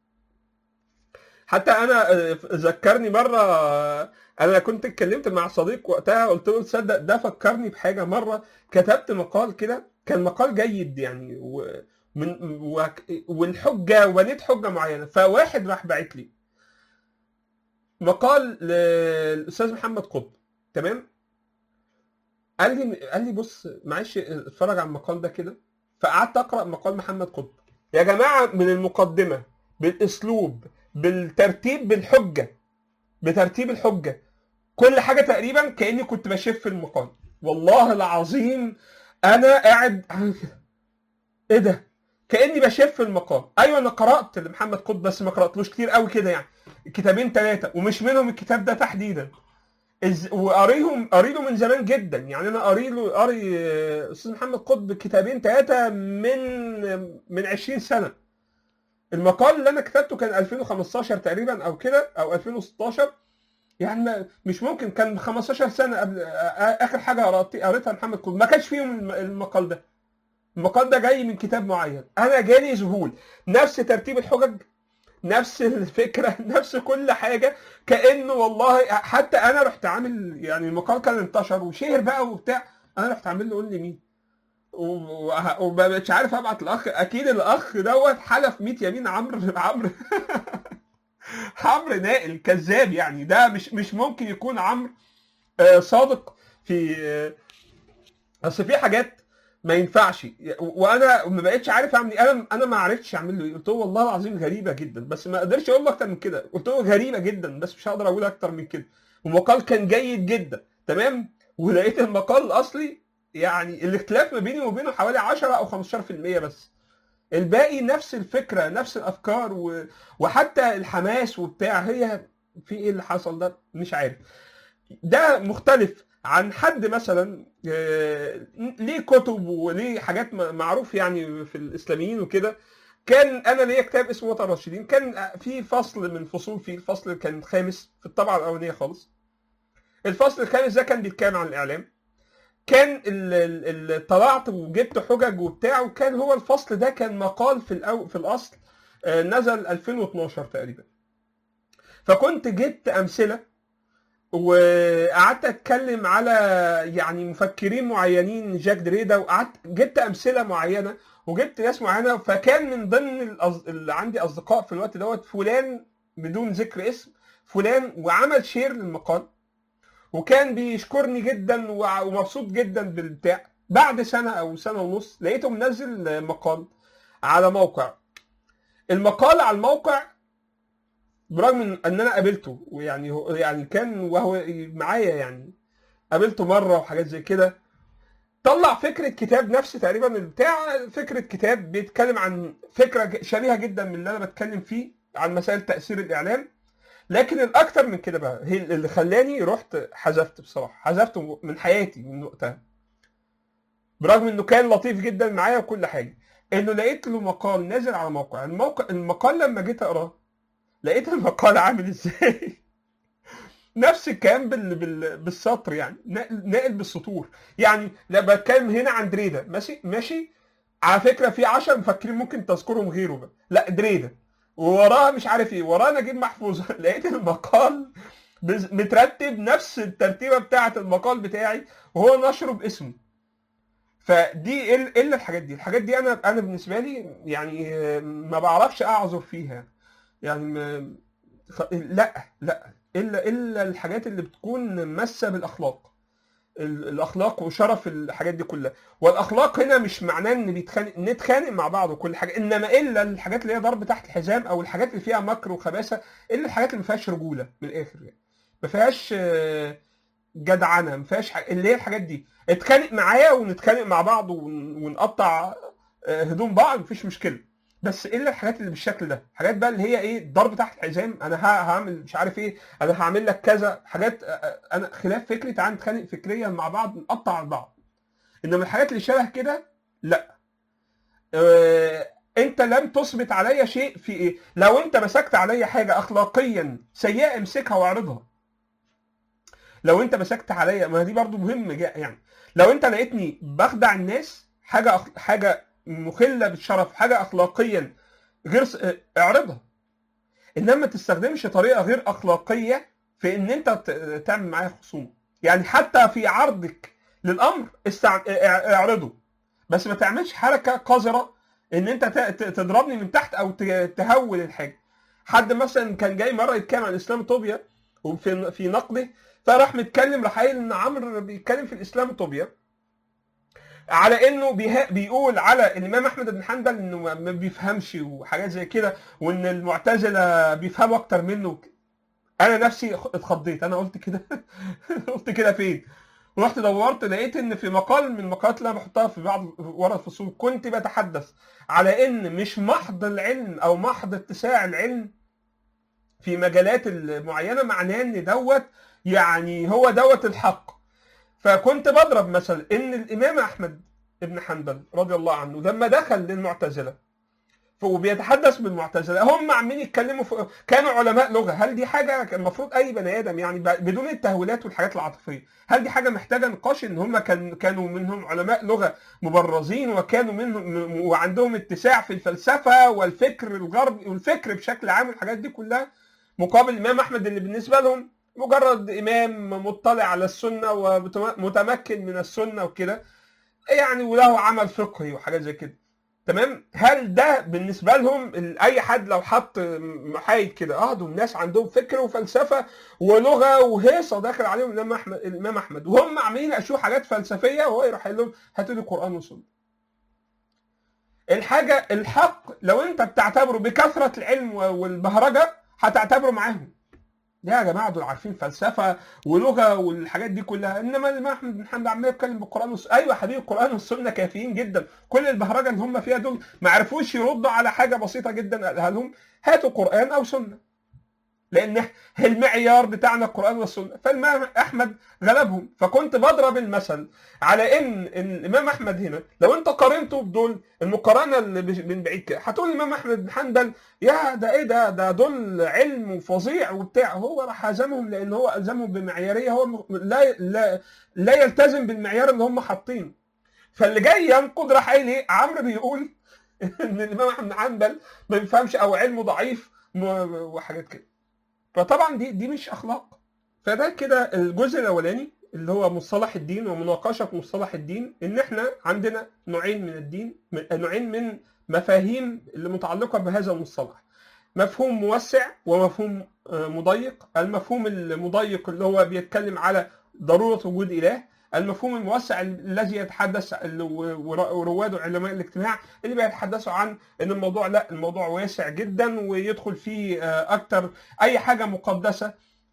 Speaker 2: حتى انا آه، ذكرني مره آه، انا كنت اتكلمت مع صديق وقتها قلت له تصدق ده فكرني بحاجه مره كتبت مقال كده كان مقال جيد يعني و من و- والحجه وبنيت حجه معينه فواحد راح باعت لي مقال للاستاذ محمد قطب تمام قال لي قال لي بص معلش اتفرج على المقال ده كده فقعدت اقرا مقال محمد قطب يا جماعه من المقدمه بالاسلوب بالترتيب بالحجه بترتيب الحجه كل حاجه تقريبا كاني كنت بشف المقال والله العظيم انا قاعد عامل كده ايه ده كاني بشف المقال ايوه انا قرات لمحمد قطب بس ما قراتلوش كتير قوي كده يعني كتابين ثلاثه ومش منهم الكتاب ده تحديدا إز... وقاريهم قاري له من زمان جدا يعني انا قاري له قاري آه، استاذ محمد قطب كتابين ثلاثه من من 20 سنه المقال اللي انا كتبته كان 2015 تقريبا او كده او 2016 يعني ما- مش ممكن كان 15 سنه قبل آه، اخر حاجه قرأت- قريتها محمد قطب ما كانش فيهم الم- المقال ده المقال ده جاي من كتاب معين انا جالي ذهول نفس ترتيب الحجج نفس الفكره نفس كل حاجه كانه والله حتى انا رحت عامل يعني المقال كان انتشر وشهر بقى وبتاع انا رحت عامل له قول لي مين و- و- وما بقتش عارف ابعت الاخ اكيد الاخ دوت حلف 100 يمين عمرو عمرو عمرو نائل كذاب يعني ده مش مش ممكن يكون عمرو آه، صادق في آه، اصل في حاجات ما ينفعش وانا ما بقتش عارف اعمل ايه انا انا ما عرفتش اعمل له ايه قلت له والله العظيم غريبه جدا بس ما قدرش اقول له اكتر من كده قلت له غريبه جدا بس مش هقدر اقول اكتر من كده والمقال كان جيد جدا تمام ولقيت المقال الاصلي يعني الاختلاف ما بيني وبينه حوالي 10 او 15% بس الباقي نفس الفكره نفس الافكار و... وحتى الحماس وبتاع هي في ايه اللي حصل ده مش عارف ده مختلف عن حد مثلا آه، ليه كتب وليه حاجات م- معروف يعني في الاسلاميين وكده كان انا ليا كتاب اسمه وطن الراشدين كان في فصل من فصول فيه الفصل كان خامس في الطبعه الاولانيه خالص الفصل الخامس ده كان بيتكلم عن الاعلام كان ال- ال- ال- طلعت وجبت حجج وبتاع وكان هو الفصل ده كان مقال في الأو في الاصل آه، نزل 2012 تقريبا فكنت جبت امثله وقعدت اتكلم على يعني مفكرين معينين جاك دريدا وقعدت جبت امثله معينه وجبت ناس معينه فكان من ضمن الأص... اللي عندي اصدقاء في الوقت دوت فلان بدون ذكر اسم فلان وعمل شير للمقال وكان بيشكرني جدا وع- ومبسوط جدا بالبتاع بعد سنه او سنه ونص لقيته منزل مقال على موقع المقال على الموقع برغم ان إن انا قابلته ويعني هو يعني كان وهو معايا يعني قابلته مره وحاجات زي كده طلع فكره كتاب نفس تقريبا بتاع فكره كتاب بيتكلم عن فكره شبيهه جدا من اللي انا بتكلم فيه عن مسائل تاثير الاعلام لكن الاكتر من كده بقى هي اللي خلاني رحت حذفت بصراحه حذفته من حياتي من وقتها برغم انه كان لطيف جدا معايا وكل حاجه انه لقيت له مقال نازل على موقع الموقع المقال لما جيت اقراه لقيت المقال عامل ازاي نفس الكلام بال... بال... بالسطر يعني نقل نقل بالسطور يعني لما بتكلم هنا عن دريدا ماشي ماشي على فكره في 10 مفكرين ممكن تذكرهم غيره بقى لا دريدا ووراها مش عارف ايه وراها نجيب محفوظ لقيت المقال بز- مترتب نفس الترتيبه بتاعه المقال بتاعي وهو نشره باسمه فدي ايه ال- إيه اللي الحاجات دي الحاجات دي انا انا بالنسبه لي يعني آه، ما بعرفش اعذر فيها يعني ما خ- لا لا الا الا الحاجات اللي بتكون ماسه بالاخلاق ال- الاخلاق وشرف الحاجات دي كلها والاخلاق هنا مش معناه ان بيتخانق نتخانق مع بعض وكل حاجه انما الا الحاجات اللي هي ضرب تحت الحزام او الحاجات اللي فيها مكر وخباثه الا الحاجات اللي ما فيهاش رجوله من الاخر يعني ما فيهاش آه، جدعنه ما فيهاش حاجة اللي هي الحاجات دي اتخانق معايا ونتخانق مع بعض ون- ونقطع آه، هدوم بعض مفيش مشكله بس الا الحاجات اللي بالشكل ده حاجات بقى اللي هي ايه ضرب تحت الحزام انا ه- هعمل مش عارف ايه انا هعمل لك كذا حاجات آه، آه، انا خلاف فكري تعال نتخانق فكريا مع بعض نقطع على بعض انما الحاجات اللي شبه كده لا آه، انت لم تثبت عليا شيء في ايه لو انت مسكت عليا حاجه اخلاقيا سيئه امسكها واعرضها لو انت مسكت عليا ما دي برضو مهم جا- يعني لو انت لقيتني بخدع الناس حاجه أخ... حاجه مخله بالشرف حاجه اخلاقيا غير س... اه، اعرضها انما ما تستخدمش طريقه غير اخلاقيه في ان انت ت... تعمل معايا خصومه يعني حتى في عرضك للامر استع... اه- اعرضه بس ما تعملش حركه قذره ان انت ت... ت- تضربني من تحت او ت... تهول الحاجه حد مثلا كان جاي مره يتكلم عن الاسلاموطوبيا وفي في نقده فراح متكلم راح قايل ان عمرو بيتكلم في الاسلاموطوبيا على انه بيه- بيقول على الامام احمد بن حنبل انه ما ما بيفهمش وحاجات زي كده وان المعتزله بيفهموا اكتر منه انا نفسي اتخضيت انا قلت كده قلت كده فين رحت دورت لقيت ان في مقال من المقالات اللي انا بحطها في بعض ورا الفصول كنت بتحدث على ان مش محض العلم او محض اتساع العلم في مجالات معينه معناه ان دوت يعني هو دوت الحق فكنت بضرب مثلا ان الامام احمد بن حنبل رضي الله عنه لما دخل للمعتزله وبيتحدث بالمعتزله هم عمالين يتكلموا في كانوا علماء لغه هل دي حاجه كان المفروض اي بني ادم يعني ب- بدون التهويلات والحاجات العاطفيه هل دي حاجه محتاجه نقاش ان هم كان كانوا منهم علماء لغه مبرزين وكانوا منهم وعندهم اتساع في الفلسفه والفكر الغربي والفكر بشكل عام والحاجات دي كلها مقابل الامام احمد اللي بالنسبه لهم مجرد امام مطلع على السنه ومتمكن من السنه وكده يعني وله عمل فقهي وحاجات زي كده تمام هل ده بالنسبه لهم ال- اي حد لو حط محايد كده اه دول ناس عندهم فكر وفلسفه ولغه وهيصه داخل عليهم الامام احمد الامام احمد وهم عاملين يناقشوا حاجات فلسفيه وهو يروح قايل لهم هاتوا لي قران وسنه الحاجه الحق لو انت بتعتبره بكثره العلم والبهرجه هتعتبره معاهم يا جماعه دول عارفين فلسفه ولغه والحاجات دي كلها انما الامام احمد بن حنبل عمال يتكلم بالقران والسنه ايوه يا حبيبي القران والسنه كافيين جدا كل البهرجه اللي هم فيها دول ما عرفوش يردوا على حاجه بسيطه جدا قالها لهم هاتوا قران او سنه لان المعيار بتاعنا القران والسنه فالامام احمد غلبهم فكنت بضرب المثل على ان الامام احمد هنا لو انت قارنته بدول المقارنه اللي من بعيد كده هتقول الامام احمد بن حنبل يا ده ايه ده ده دول علم فظيع وبتاع هو راح هزمهم لان هو الزمهم بمعياريه هو لا لا لا يلتزم بالمعيار اللي هم حاطينه فاللي جاي ينقد راح قايل ايه عمرو بيقول ان الامام احمد بن حنبل ما بيفهمش او علمه ضعيف وحاجات كده فطبعا دي دي مش اخلاق فده كده الجزء الاولاني اللي هو مصطلح الدين ومناقشه مصطلح الدين ان احنا عندنا نوعين من الدين نوعين من مفاهيم اللي متعلقه بهذا المصطلح مفهوم موسع ومفهوم مضيق المفهوم المضيق اللي هو بيتكلم على ضروره وجود اله المفهوم الموسع الذي يتحدث ورواد علماء الاجتماع اللي بيتحدثوا عن ان الموضوع لا الموضوع واسع جدا ويدخل فيه اكتر اي حاجه مقدسه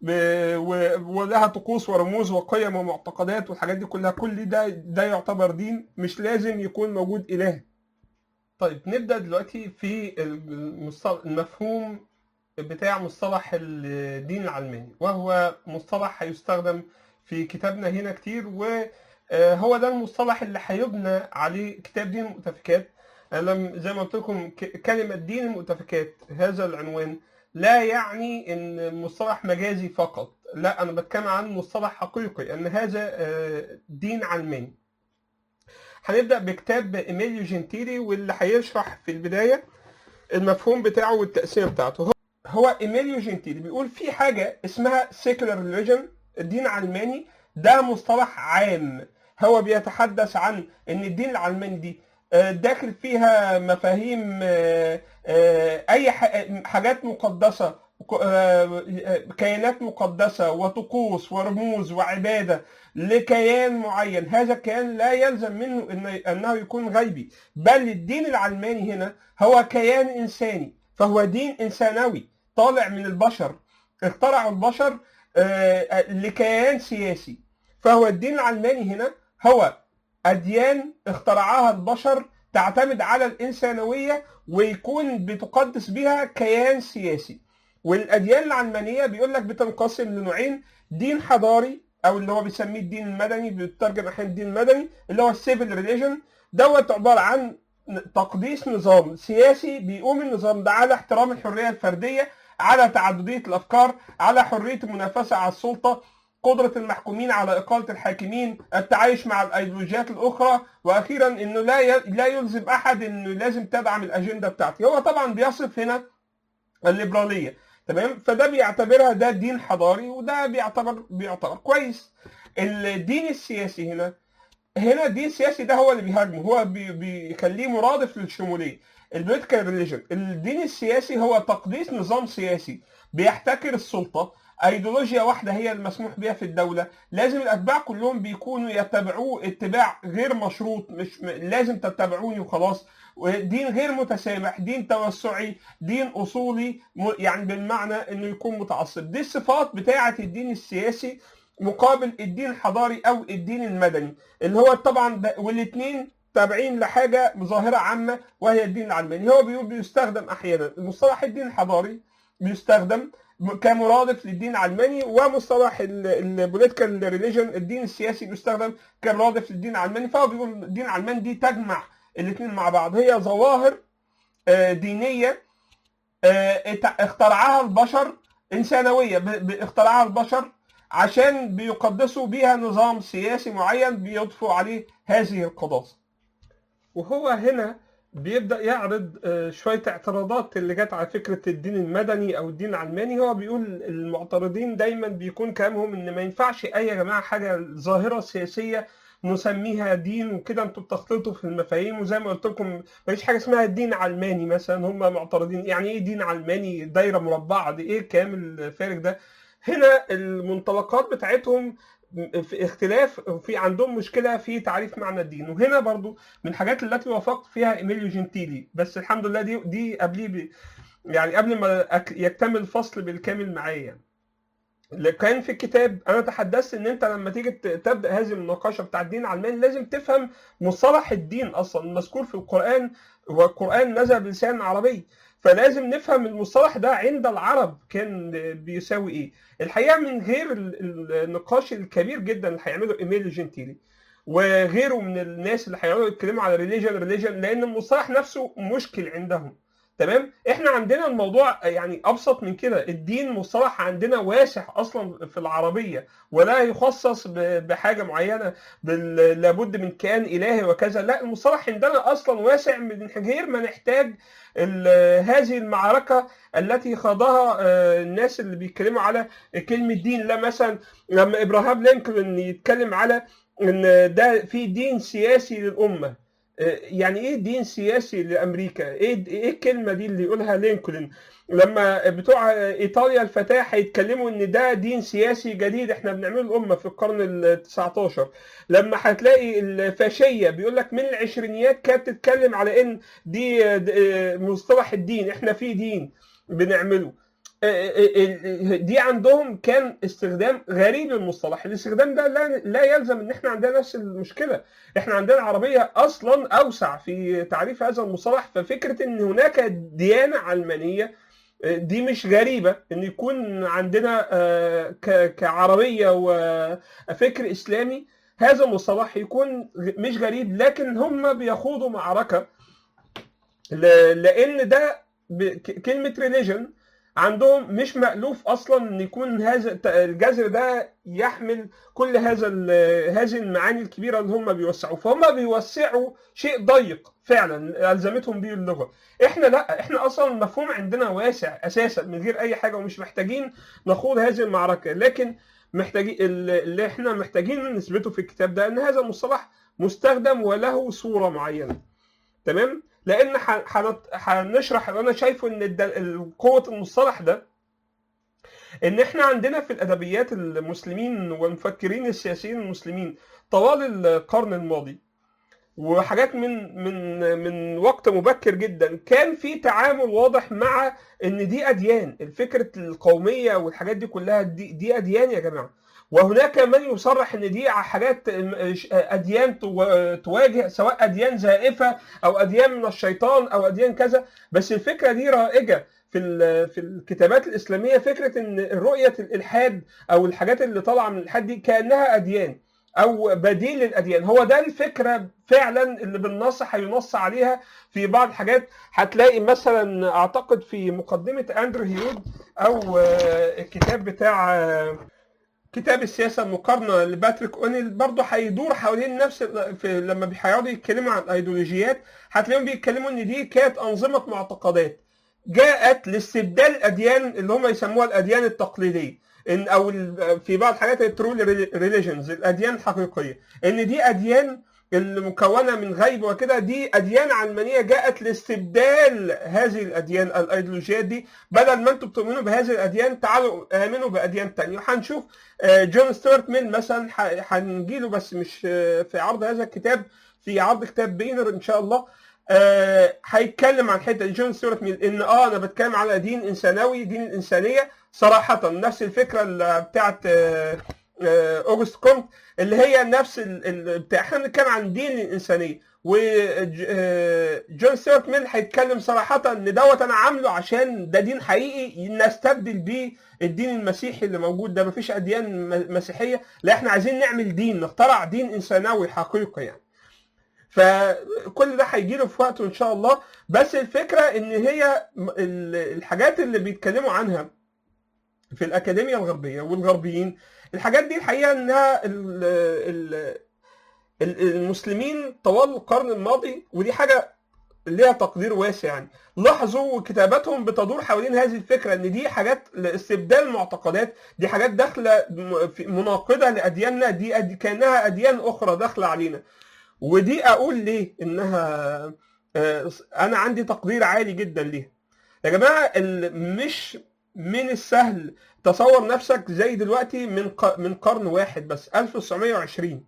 Speaker 2: ولها طقوس ورموز وقيم ومعتقدات والحاجات دي كلها كل ده ده يعتبر دين مش لازم يكون موجود اله. طيب نبدا دلوقتي في المفهوم بتاع مصطلح الدين العلماني وهو مصطلح هيستخدم في كتابنا هنا كتير وهو ده المصطلح اللي هيبنى عليه كتاب دين المؤتفكات أنا زي ما قلت لكم كلمة دين المؤتفكات هذا العنوان لا يعني ان مصطلح مجازي فقط لا انا بتكلم عن مصطلح حقيقي ان هذا دين علماني هنبدا بكتاب ايميليو جنتيلي واللي هيشرح في البدايه المفهوم بتاعه والتقسيمه بتاعته هو ايميليو جنتيلي بيقول في حاجه اسمها سيكولار ريليجن الدين العلماني ده مصطلح عام هو بيتحدث عن ان الدين العلماني دي داخل فيها مفاهيم اي حاجات مقدسه كيانات مقدسه وطقوس ورموز وعباده لكيان معين هذا الكيان لا يلزم منه انه يكون غيبي بل الدين العلماني هنا هو كيان انساني فهو دين انسانوي طالع من البشر اخترعوا البشر لكيان سياسي فهو الدين العلماني هنا هو أديان اخترعها البشر تعتمد على الإنسانوية ويكون بتقدس بها كيان سياسي والأديان العلمانية بيقول لك بتنقسم لنوعين دين حضاري أو اللي هو بيسميه الدين المدني بيترجم أحيانا الدين المدني اللي هو السيفل ريليجن دوت عبارة عن تقديس نظام سياسي بيقوم النظام ده على احترام الحرية الفردية على تعددية الأفكار على حرية المنافسة على السلطة قدرة المحكومين على إقالة الحاكمين التعايش مع الأيديولوجيات الأخرى وأخيرا إنه لا لا يلزم أحد إنه لازم تدعم الأجندة بتاعتي هو طبعا بيصف هنا الليبرالية تمام فده بيعتبرها ده دين حضاري وده بيعتبر بيعتبر كويس الدين السياسي هنا هنا الدين السياسي ده هو اللي بيهاجمه هو بي بيخليه مرادف للشموليه البوليتيكال ريليجن الدين السياسي هو تقديس نظام سياسي بيحتكر السلطه ايديولوجيا واحده هي المسموح بها في الدوله لازم الاتباع كلهم بيكونوا يتبعوه اتباع غير مشروط مش لازم تتبعوني وخلاص دين غير متسامح دين توسعي دين اصولي يعني بالمعنى انه يكون متعصب دي الصفات بتاعه الدين السياسي مقابل الدين الحضاري او الدين المدني اللي هو طبعا والاثنين تابعين لحاجه ظاهره عامه وهي الدين العلماني هو بيقول بيستخدم احيانا مصطلح الدين الحضاري بيستخدم كمرادف للدين العلماني ومصطلح البوليتيكال ريليجن الدين السياسي بيستخدم كمرادف للدين العلماني فهو بيقول الدين العلماني دي تجمع الاثنين مع بعض هي ظواهر آه، دينيه آه، ات- اخترعها البشر انسانويه ب- ب- اخترعها البشر عشان بيقدسوا بيها نظام سياسي معين بيضفوا عليه هذه القداسه وهو هنا بيبدا يعرض آه، شويه اعتراضات اللي جت على فكره الدين المدني او الدين العلماني هو بيقول المعترضين دايما بيكون كلامهم ان ما ينفعش اي يا جماعه حاجه ظاهره سياسيه نسميها دين وكده انتوا بتختلطوا في المفاهيم وزي ما قلت لكم مفيش حاجه اسمها دين علماني مثلا هم معترضين يعني ايه دين علماني دايره مربعه دي ايه الكلام الفارغ ده هنا المنطلقات بتاعتهم في اختلاف في عندهم مشكله في تعريف معنى الدين وهنا برضو من الحاجات التي وافقت فيها ايميليو جنتيلي بس الحمد لله دي دي قبليه ب- يعني قبل ما أك- يكتمل الفصل بالكامل معايا يعني. اللي كان في الكتاب انا تحدثت ان انت لما تيجي ت- تبدا هذه المناقشه بتاع الدين العلماني لازم تفهم مصطلح الدين اصلا المذكور في القران والقران نزل بلسان عربي فلازم نفهم المصطلح ده عند العرب كان بيساوي ايه الحقيقه من غير ال- ال- النقاش الكبير جدا اللي هيعمله ايميليو جنتيلي وغيره من الناس اللي هيقعدوا يتكلموا على ريليجن ريليجن لان المصطلح نفسه مشكل عندهم تمام احنا عندنا الموضوع يعني ابسط من كده الدين مصطلح عندنا واسع اصلا في العربيه ولا يخصص ب- بحاجه معينه بال- لابد من كيان الهي وكذا لا المصطلح عندنا اصلا واسع من غير ما نحتاج ال- هذه المعركه التي خاضها آه، الناس اللي بيتكلموا على كلمه دين لا مثلا لما ابراهام لينكولن يتكلم على ان ده في دين سياسي للامه آه، يعني ايه دين سياسي لامريكا ايه ايه الكلمه دي اللي يقولها لينكولن لما بتوع ايطاليا الفتاه هيتكلموا ان ده دين سياسي جديد احنا بنعمله الامه في القرن ال 19 لما هتلاقي الفاشيه بيقول لك من العشرينيات كانت تتكلم على ان دي د- مصطلح الدين احنا في دين بنعمله دي عندهم كان استخدام غريب للمصطلح الاستخدام ده لا, لا يلزم ان احنا عندنا نفس المشكله احنا عندنا العربيه اصلا اوسع في تعريف هذا المصطلح ففكره ان هناك ديانه علمانيه دي مش غريبه ان يكون عندنا آه، ك- كعربيه وفكر اسلامي هذا المصطلح يكون مش غريب لكن هم بيخوضوا معركه ل- لان ده ب- ك- كلمه ريليجن عندهم مش مألوف اصلا ان يكون هذا الت- الجذر ده يحمل كل هذا ال- هذه المعاني الكبيره اللي هم بيوسعوا فهم بيوسعوا شيء ضيق فعلا الزمتهم به اللغه احنا لا احنا اصلا المفهوم عندنا واسع اساسا من غير اي حاجه ومش محتاجين نخوض هذه المعركه لكن محتاجين اللي احنا محتاجين نثبته في الكتاب ده ان هذا المصطلح مستخدم وله صوره معينه تمام لان ح- حنط- هنشرح انا شايفه ان الد- قوه المصطلح ده ان احنا عندنا في الادبيات المسلمين والمفكرين السياسيين المسلمين طوال القرن الماضي وحاجات من من من وقت مبكر جدا كان في تعامل واضح مع ان دي اديان الفكره القوميه والحاجات دي كلها دي, دي اديان يا جماعه وهناك من يصرح ان دي حاجات اديان تو- تواجه سواء اديان زائفه او اديان من الشيطان او اديان كذا بس الفكره دي رائجه في ال- في الكتابات الاسلاميه فكره ان رؤيه الالحاد او الحاجات اللي طالعه من الالحاد دي كانها اديان او بديل للاديان هو ده الفكره فعلا اللي بالنص هينص عليها في بعض الحاجات هتلاقي مثلا اعتقد في مقدمه اندرو هيود او آه، الكتاب بتاع آه، كتاب السياسه المقارنه لباتريك اونيل برضه هيدور حوالين نفس ال- في لما هيقعدوا يتكلموا عن الايديولوجيات هتلاقيهم بيتكلموا ان دي كانت انظمه معتقدات جاءت لاستبدال الاديان اللي هم يسموها الاديان التقليديه ان او ال- في بعض الحاجات الترو ريليجنز الاديان الحقيقيه ان دي اديان المكونه من غيب وكده دي اديان علمانيه جاءت لاستبدال هذه الاديان الايديولوجيات دي بدل ما انتم بتؤمنوا بهذه الاديان تعالوا امنوا باديان تانية وهنشوف آه، جون ستيوارت ميل مثلا ح- هنجيله بس مش آه، في عرض هذا الكتاب في عرض كتاب بينر ان شاء الله آه، هيتكلم عن حته جون ستيوارت ميل ان اه انا بتكلم على دين انسانوي دين الانسانيه صراحه نفس الفكره اللي بتاعت آه، آه، اوجست كومت اللي هي نفس ال- ال- بتاع احنا بنتكلم عن دين الانسانيه وجون ستيوارت ميل هيتكلم صراحه ان دوت انا عامله عشان ده دين حقيقي نستبدل بيه الدين المسيحي اللي موجود ده مفيش اديان م- مسيحيه لا احنا عايزين نعمل دين نخترع دين انسانوي حقيقي يعني فكل ده هيجي له في وقته ان شاء الله بس الفكره ان هي م- ال- الحاجات اللي بيتكلموا عنها في الاكاديميه الغربيه والغربيين الحاجات دي الحقيقه انها ال- ال- ال- المسلمين طوال القرن الماضي ودي حاجه ليها تقدير واسع يعني لاحظوا كتاباتهم بتدور حوالين هذه الفكره ان دي حاجات لاستبدال معتقدات دي حاجات داخله م- في- مناقضه لادياننا دي أد- كانها اديان اخرى داخله علينا ودي اقول ليه انها آه، انا عندي تقدير عالي جدا ليها يا جماعه ال- مش من السهل تصور نفسك زي دلوقتي من ق- من قرن واحد بس 1920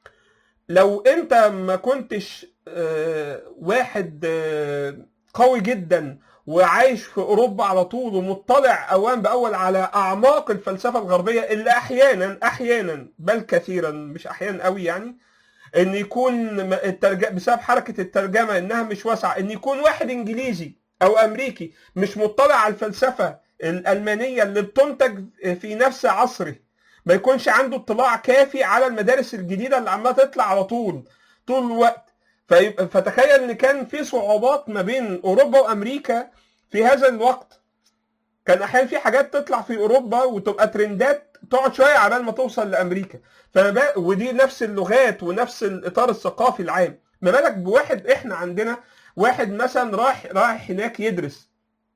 Speaker 2: لو انت ما كنتش آه، واحد آه، قوي جدا وعايش في اوروبا على طول ومطلع اوان باول على اعماق الفلسفه الغربيه اللي احيانا احيانا بل كثيرا مش احيانا قوي يعني ان يكون م- الترج... بسبب حركه الترجمه انها مش واسعه ان يكون واحد انجليزي او امريكي مش مطلع على الفلسفه الالمانيه اللي بتنتج في نفس عصره ما يكونش عنده اطلاع كافي على المدارس الجديده اللي عماله تطلع على طول طول الوقت فيبقى فتخيل ان كان في صعوبات ما بين اوروبا وامريكا في هذا الوقت كان احيانا في حاجات تطلع في اوروبا وتبقى ترندات تقعد شويه عبال ما توصل لامريكا فما ودي نفس اللغات ونفس الاطار الثقافي العام ما بالك بواحد احنا عندنا واحد مثلا رايح رايح هناك يدرس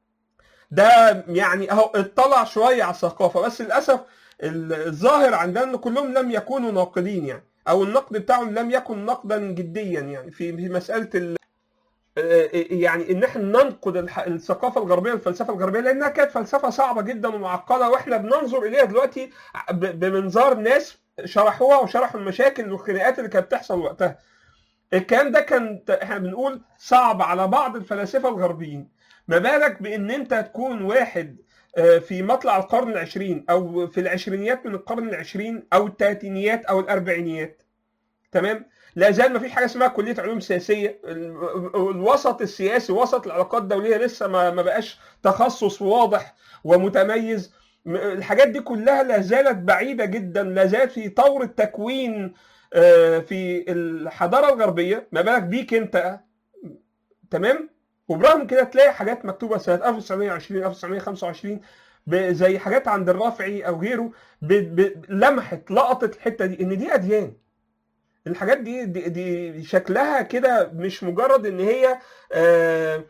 Speaker 2: ده يعني اهو اطلع شويه على الثقافه بس للاسف الظاهر عندنا ان كلهم لم يكونوا ناقدين يعني او النقد بتاعهم لم يكن نقدا جديا يعني في في مساله ال يعني ان احنا ننقد الح- الثقافه الغربيه والفلسفه الغربيه لانها كانت فلسفه صعبه جدا ومعقده واحنا بننظر اليها دلوقتي ب- بمنظار ناس شرحوها وشرحوا المشاكل والخناقات اللي كانت بتحصل وقتها. الكلام ده كان احنا بنقول صعب على بعض الفلاسفه الغربيين. ما بالك بان انت تكون واحد آه، في مطلع القرن العشرين او في العشرينيات من القرن العشرين او الثلاثينيات او الاربعينيات تمام لا زال ما فيش حاجه اسمها كليه علوم سياسيه ال- الوسط السياسي وسط العلاقات الدوليه لسه ما ما بقاش تخصص واضح ومتميز م- الحاجات دي كلها لا زالت بعيده جدا لا زالت في طور التكوين آه، في الحضاره الغربيه ما بالك بيك انت تمام وبرغم كده تلاقي حاجات مكتوبه سنه 1920 1925 ب- زي حاجات عند الرافعي او غيره ب- ب- لمحت لقطت الحته دي ان دي اديان الحاجات دي دي, دي شكلها كده مش مجرد ان هي آه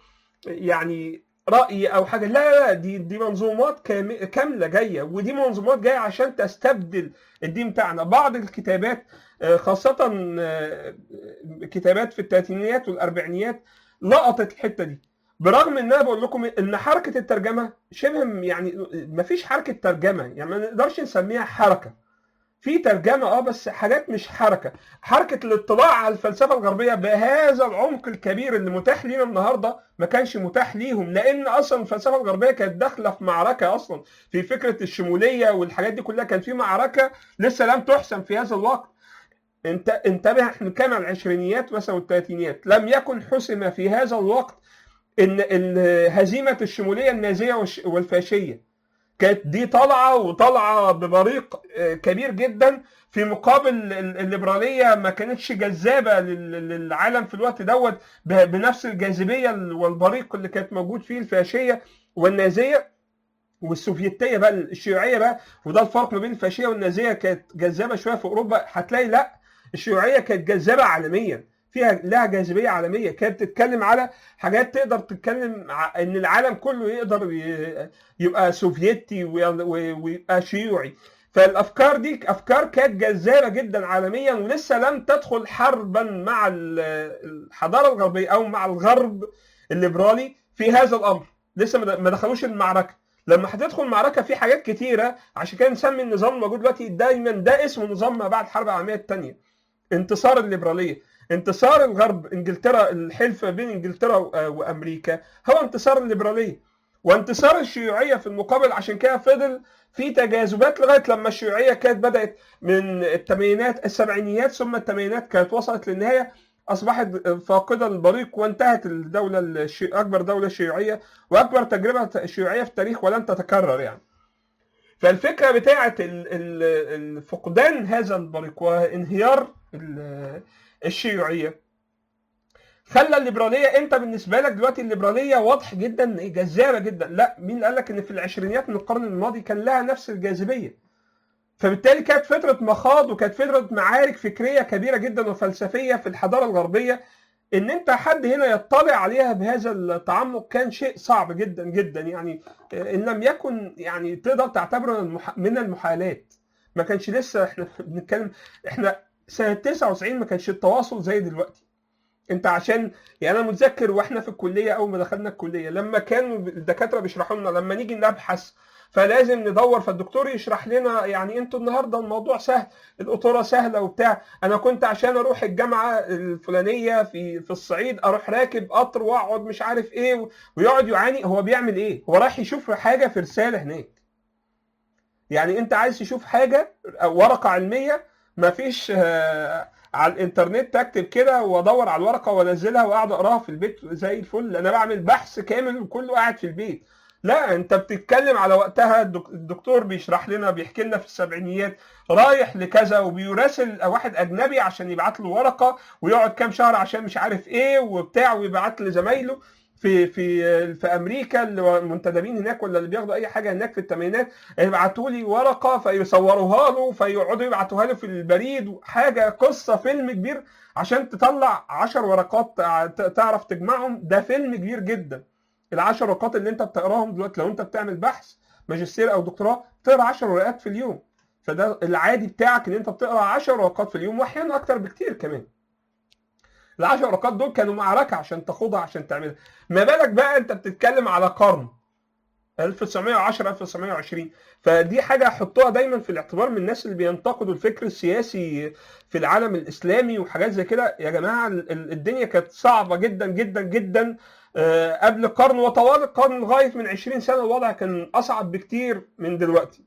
Speaker 2: يعني رأي او حاجه لا لا لا، دي دي منظومات كام- كامله جايه ودي منظومات جايه عشان تستبدل الدين بتاعنا بعض الكتابات آه، خاصه آه، كتابات في الثلاثينيات والاربعينيات لقطت الحته دي برغم ان انا بقول لكم ان حركه الترجمه شبه يعني ما فيش حركه ترجمه يعني ما نقدرش نسميها حركه في ترجمه اه بس حاجات مش حركه حركه الاطلاع على الفلسفه الغربيه بهذا العمق الكبير اللي متاح لينا النهارده ما كانش متاح ليهم لان اصلا الفلسفه الغربيه كانت داخله في معركه اصلا في فكره الشموليه والحاجات دي كلها كان في معركه لسه لم تحسم في هذا الوقت انت انتبه احنا بنتكلم عن العشرينيات مثلا والثلاثينيات لم يكن حسم في هذا الوقت ان ان هزيمه الشموليه النازيه والش- والفاشيه كانت دي طالعه وطالعه ببريق آه، كبير جدا في مقابل ال- الليبراليه ما كانتش جذابه لل- للعالم في الوقت دوت ب- بنفس الجاذبيه والبريق اللي كانت موجود فيه الفاشيه والنازيه والسوفيتيه بقى الشيوعيه بقى وده الفرق ما بين الفاشيه والنازيه كانت جذابه شويه في اوروبا هتلاقي لا الشيوعيه كانت جذابه عالميا فيها لها جاذبيه عالميه كانت بتتكلم على حاجات تقدر تتكلم ع- ان العالم كله يقدر ي- يبقى سوفيتي وي- وي- ويبقى شيوعي فالافكار دي افكار كانت جذابه جدا عالميا ولسه لم تدخل حربا مع ال- الحضاره الغربيه او مع الغرب الليبرالي في هذا الامر لسه ما ما دخلوش المعركه لما هتدخل معركه في حاجات كتيره عشان كده نسمي النظام الموجود دلوقتي دايما ده اسمه نظام ما بعد الحرب العالميه الثانيه انتصار الليبراليه انتصار الغرب انجلترا الحلف بين انجلترا و- وامريكا هو انتصار الليبراليه وانتصار الشيوعيه في المقابل عشان كده فضل في تجاذبات لغايه لما الشيوعيه كانت بدات من الثمانينات السبعينيات ثم الثمانينات كانت وصلت للنهايه اصبحت فاقده للبريق وانتهت الدوله الشي... اكبر دوله شيوعيه واكبر تجربه شيوعيه في التاريخ ولن تتكرر يعني فالفكره بتاعه ال- ال- ال- فقدان هذا البريق وانهيار ال- الشيوعيه خلى الليبراليه انت بالنسبه لك دلوقتي الليبراليه واضح جدا جذابه جدا لا مين قال لك ان في العشرينيات من القرن الماضي كان لها نفس الجاذبيه فبالتالي كانت فتره مخاض وكانت فتره معارك فكريه كبيره جدا وفلسفيه في الحضاره الغربيه ان انت حد هنا يطلع عليها بهذا التعمق كان شيء صعب جدا جدا يعني ان لم يكن يعني تقدر تعتبره من المحالات ما كانش لسه احنا بنتكلم احنا سنه 99 ما كانش التواصل زي دلوقتي انت عشان يعني انا متذكر واحنا في الكليه اول ما دخلنا الكليه لما كانوا الدكاتره بيشرحوا لنا لما نيجي نبحث فلازم ندور فالدكتور يشرح لنا يعني انتوا النهارده الموضوع سهل القطوره سهله وبتاع انا كنت عشان اروح الجامعه الفلانيه في في الصعيد اروح راكب قطر واقعد مش عارف ايه ويقعد يعاني هو بيعمل ايه هو رايح يشوف حاجه في رساله هناك يعني انت عايز تشوف حاجه ورقه علميه ما فيش آه على الانترنت تكتب كده وادور على الورقه وانزلها واقعد اقراها في البيت زي الفل انا بعمل بحث كامل وكله قاعد في البيت لا انت بتتكلم على وقتها الدكتور بيشرح لنا بيحكي لنا في السبعينيات رايح لكذا وبيراسل واحد اجنبي عشان يبعت له ورقه ويقعد كام شهر عشان مش عارف ايه وبتاع ويبعت لزمايله في في في امريكا اللي منتدبين هناك ولا اللي بياخدوا اي حاجه هناك في الثمانينات يبعتوا لي ورقه فيصوروها له فيقعدوا يبعتوها له في البريد حاجه قصه فيلم كبير عشان تطلع 10 ورقات تعرف تجمعهم ده فيلم كبير جدا العشر ورقات اللي انت بتقراهم دلوقتي لو انت بتعمل بحث ماجستير او دكتوراه تقرا 10 ورقات في اليوم فده العادي بتاعك ان انت بتقرا 10 ورقات في اليوم واحيانا اكتر بكتير كمان العشر ورقات دول كانوا معركه عشان تاخدها عشان تعملها ما بالك بقى انت بتتكلم على قرن 1910 1920 فدي حاجه حطوها دايما في الاعتبار من الناس اللي بينتقدوا الفكر السياسي في العالم الاسلامي وحاجات زي كده يا جماعه الدنيا كانت صعبه جدا جدا جدا قبل قرن وطوال القرن لغايه من 20 سنه الوضع كان اصعب بكتير من دلوقتي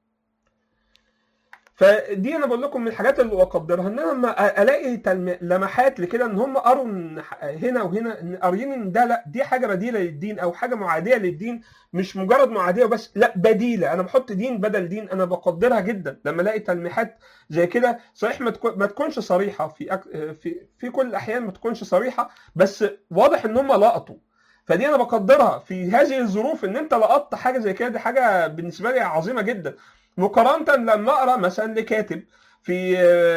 Speaker 2: فدي انا بقول لكم من الحاجات اللي اقدرها ان انا لما الاقي لمحات لكده ان هم قروا هنا وهنا ان قاريين ان ده لا دي حاجه بديله للدين او حاجه معاديه للدين مش مجرد معاديه بس لا بديله انا بحط دين بدل دين انا بقدرها جدا لما الاقي تلميحات زي كده صحيح ما, تكون ما تكونش صريحه في أك... في في كل الاحيان ما تكونش صريحه بس واضح ان هم لقطوا فدي انا بقدرها في هذه الظروف ان انت لقطت حاجه زي كده دي حاجه بالنسبه لي عظيمه جدا مقارنه لما اقرا مثلا لكاتب في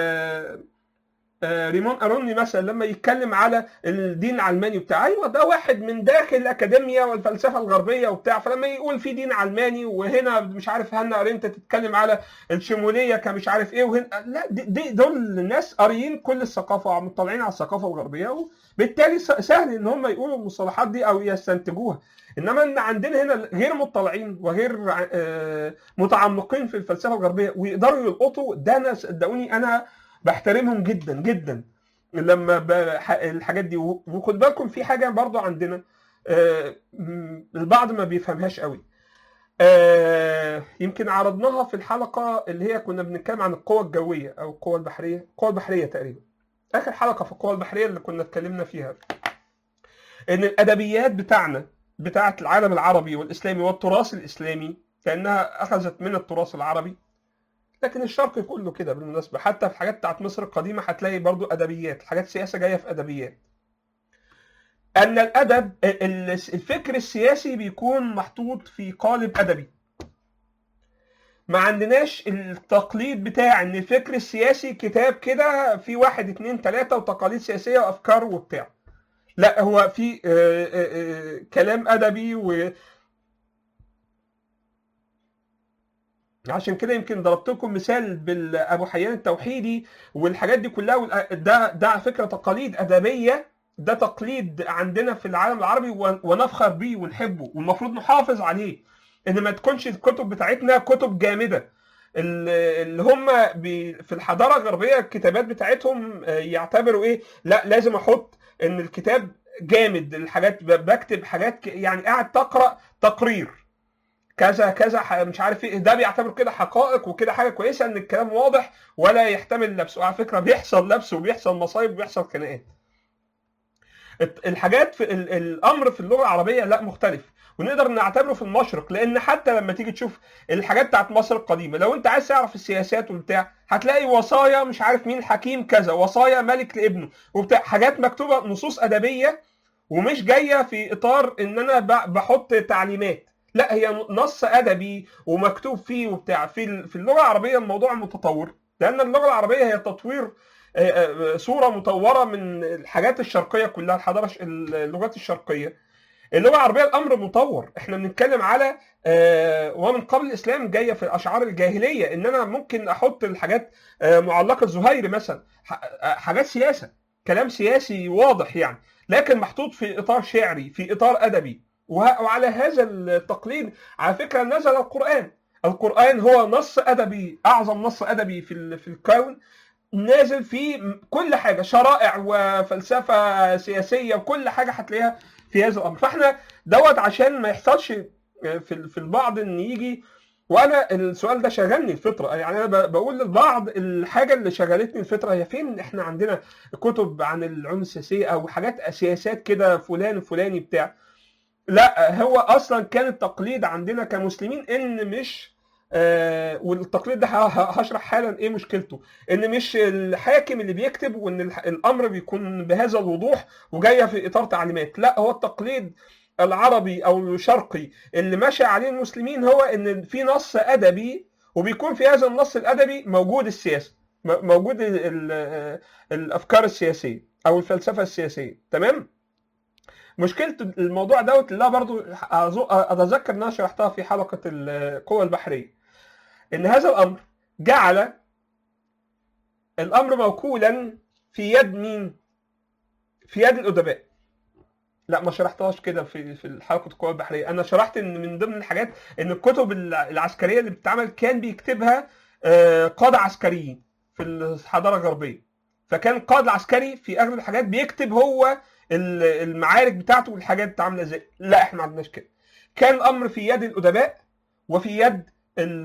Speaker 2: ريمون اروني مثلا لما يتكلم على الدين العلماني وبتاع ايوه ده واحد من داخل الاكاديميا والفلسفه الغربيه وبتاع فلما يقول في دين علماني وهنا مش عارف هنا ارنت تتكلم على الشموليه كمش عارف ايه وهنا لا دي, دي دول الناس قاريين كل الثقافه ومطلعين على الثقافه الغربيه وبالتالي سهل ان هم يقولوا المصطلحات دي او يستنتجوها انما ان عندنا هنا غير مطلعين وغير متعمقين في الفلسفه الغربيه ويقدروا يلقطوا ده انا صدقوني انا بحترمهم جدا جدا لما الحاجات دي وخد بالكم في حاجه برضو عندنا البعض ما بيفهمهاش قوي يمكن عرضناها في الحلقه اللي هي كنا بنتكلم عن القوى الجويه او القوى البحريه القوى البحريه تقريبا اخر حلقه في القوى البحريه اللي كنا اتكلمنا فيها ان الادبيات بتاعنا بتاعه العالم العربي والاسلامي والتراث الاسلامي كانها اخذت من التراث العربي لكن الشرق كله كده بالمناسبه حتى في الحاجات بتاعت مصر القديمه هتلاقي برضو ادبيات حاجات سياسه جايه في ادبيات ان الادب الفكر السياسي بيكون محطوط في قالب ادبي ما عندناش التقليد بتاع ان الفكر السياسي كتاب كده في واحد اتنين تلاتة وتقاليد سياسية وافكار وبتاع لا هو في كلام ادبي و عشان كده يمكن ضربت لكم مثال بالابو حيان التوحيدي والحاجات دي كلها ده ده على فكره تقاليد ادبيه ده تقليد عندنا في العالم العربي ونفخر بيه ونحبه والمفروض نحافظ عليه ان ما تكونش الكتب بتاعتنا كتب جامده اللي هم في الحضاره الغربيه الكتابات بتاعتهم يعتبروا ايه لا لازم احط ان الكتاب جامد الحاجات بكتب حاجات يعني قاعد تقرا تقرير كذا كذا مش عارف ايه ده بيعتبر كده حقائق وكده حاجه كويسه ان الكلام واضح ولا يحتمل لبس وعلى فكره بيحصل لبس وبيحصل مصايب وبيحصل خناقات الحاجات في الامر في اللغه العربيه لا مختلف ونقدر نعتبره في المشرق لان حتى لما تيجي تشوف الحاجات بتاعت مصر القديمه لو انت عايز تعرف السياسات وبتاع هتلاقي وصايا مش عارف مين حكيم كذا وصايا ملك لابنه وبتاع حاجات مكتوبه نصوص ادبيه ومش جايه في اطار ان انا ب- بحط تعليمات لا هي نص ادبي ومكتوب فيه وبتاع في ال- في اللغه العربيه الموضوع متطور لان اللغه العربيه هي تطوير آه، آه، صوره مطوره من الحاجات الشرقيه كلها الحضاره الش- اللغات الشرقيه اللغه العربيه الامر مطور احنا بنتكلم على آه، ومن قبل الاسلام جايه في الاشعار الجاهليه ان انا ممكن احط الحاجات آه، معلقه زهير مثلا ح- آه، حاجات سياسه كلام سياسي واضح يعني لكن محطوط في اطار شعري في اطار ادبي وه- وعلى هذا التقليد على فكره نزل القران القران هو نص ادبي اعظم نص ادبي في ال- في الكون نازل فيه كل حاجه شرائع وفلسفه سياسيه وكل حاجه هتلاقيها في هذا الامر فاحنا دوت عشان ما يحصلش في في البعض ان يجي وانا السؤال ده شغلني الفتره يعني انا ب- بقول للبعض الحاجه اللي شغلتني الفتره هي فين احنا عندنا كتب عن العلوم السياسيه او حاجات سياسات كده فلان فلاني بتاع لا هو اصلا كان التقليد عندنا كمسلمين ان مش آه والتقليد ده ه- ه- هشرح حالا ايه مشكلته ان مش الحاكم اللي بيكتب وان الح- الامر بيكون بهذا الوضوح وجايه في اطار تعليمات لا هو التقليد العربي او الشرقي اللي ماشي عليه المسلمين هو ان في نص ادبي وبيكون في هذا النص الادبي موجود السياسه م- موجود ال- ال- الافكار السياسيه او الفلسفه السياسيه تمام مشكله الموضوع دوت اللي أنا برضو أظ- اتذكر ان انا شرحتها في حلقه القوى البحريه ان هذا الامر جعل الامر موكولا في يد مين في يد الادباء لا ما شرحتهاش كده في في حلقه القوى البحريه انا شرحت ان من ضمن الحاجات ان الكتب الع- العسكريه اللي بتتعمل كان بيكتبها آه، قاده عسكريين في الحضاره الغربيه فكان القائد العسكري في اغلب الحاجات بيكتب هو ال- المعارك بتاعته والحاجات عامله ازاي لا احنا ما عندناش كده كان الامر في يد الادباء وفي يد ال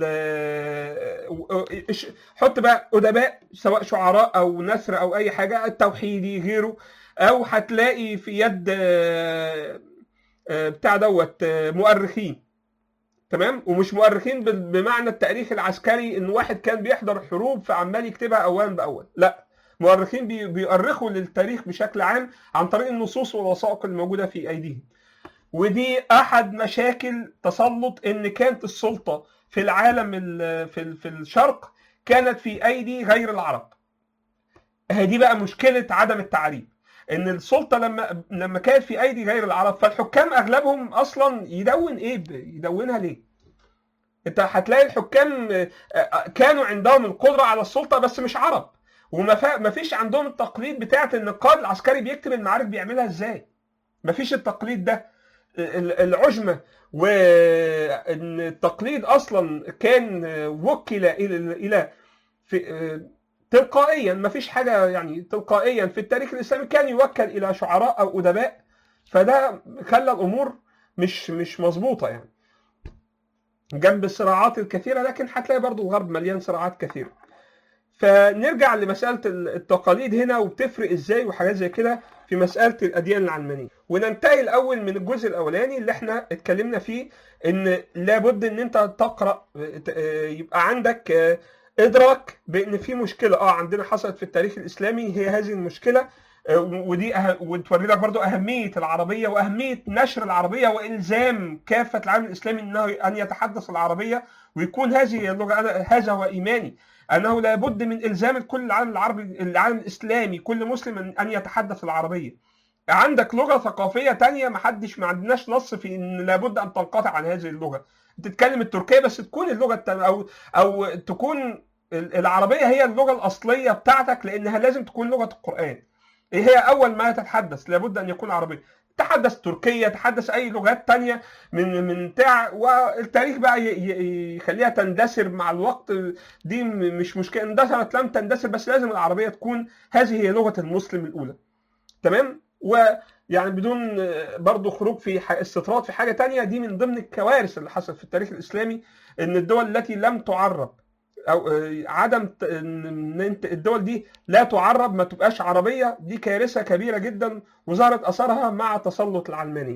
Speaker 2: إيش- حط بقى ادباء سواء شعراء او نثر او اي حاجه التوحيدي غيره او هتلاقي في يد آه، آه، بتاع دوت آه، مؤرخين تمام ومش مؤرخين بال- بمعنى التاريخ العسكري ان واحد كان بيحضر حروب فعمال يكتبها اولا باول لا مؤرخين بي- بيؤرخوا للتاريخ بشكل عام عن طريق النصوص والوثائق الموجوده في ايديهم ودي احد مشاكل تسلط ان كانت السلطه في العالم ال- في ال- في الشرق كانت في ايدي غير العرب هي دي بقى مشكله عدم التعريب ان السلطه لما لما كانت في ايدي غير العرب فالحكام اغلبهم اصلا يدون ايه ب- يدونها ليه انت هتلاقي الحكام آه، آه، كانوا عندهم القدره على السلطه بس مش عرب وما فا- ما فيش عندهم التقليد بتاعت ان القائد العسكري بيكتب المعارك بيعملها ازاي ما فيش التقليد ده ال- العجمه وان التقليد اصلا كان وكل الى الى في تلقائيا ما فيش حاجه يعني تلقائيا في التاريخ الاسلامي كان يوكل الى شعراء او ادباء فده خلى الامور مش مش مظبوطه يعني جنب الصراعات الكثيره لكن هتلاقي برضو الغرب مليان صراعات كثيره فنرجع لمساله التقاليد هنا وبتفرق ازاي وحاجات زي كده في مساله الاديان العلمانيه وننتهي الاول من الجزء الاولاني اللي احنا اتكلمنا فيه ان لابد ان انت تقرا يبقى عندك ادراك بان في مشكله اه عندنا حصلت في التاريخ الاسلامي هي هذه المشكله ودي أه... وتوري لك برضو اهميه العربيه واهميه نشر العربيه والزام كافه العالم الاسلامي انه ان يتحدث العربيه ويكون هذه اللغه هذا هو ايماني انه لابد من الزام كل العالم العربي العالم الاسلامي كل مسلم ان يتحدث العربيه عندك لغه ثقافيه تانية ما حدش ما عندناش نص في ان لابد ان تنقطع عن هذه اللغه تتكلم التركيه بس تكون اللغه التانية او او تكون العربيه هي اللغه الاصليه بتاعتك لانها لازم تكون لغه القران هي اول ما تتحدث لابد ان يكون عربيه تحدث تركيا تحدث اي لغات تانية من من بتاع والتاريخ بقى يخليها تندثر مع الوقت دي مش مشكله اندثرت لم تندثر بس لازم العربيه تكون هذه هي لغه المسلم الاولى تمام ويعني بدون برضو خروج في استطراد في حاجه تانية دي من ضمن الكوارث اللي حصلت في التاريخ الاسلامي ان الدول التي لم تعرب او عدم ان انت الدول دي لا تعرب ما تبقاش عربيه دي كارثه كبيره جدا وظهرت اثرها مع تسلط العلمانيين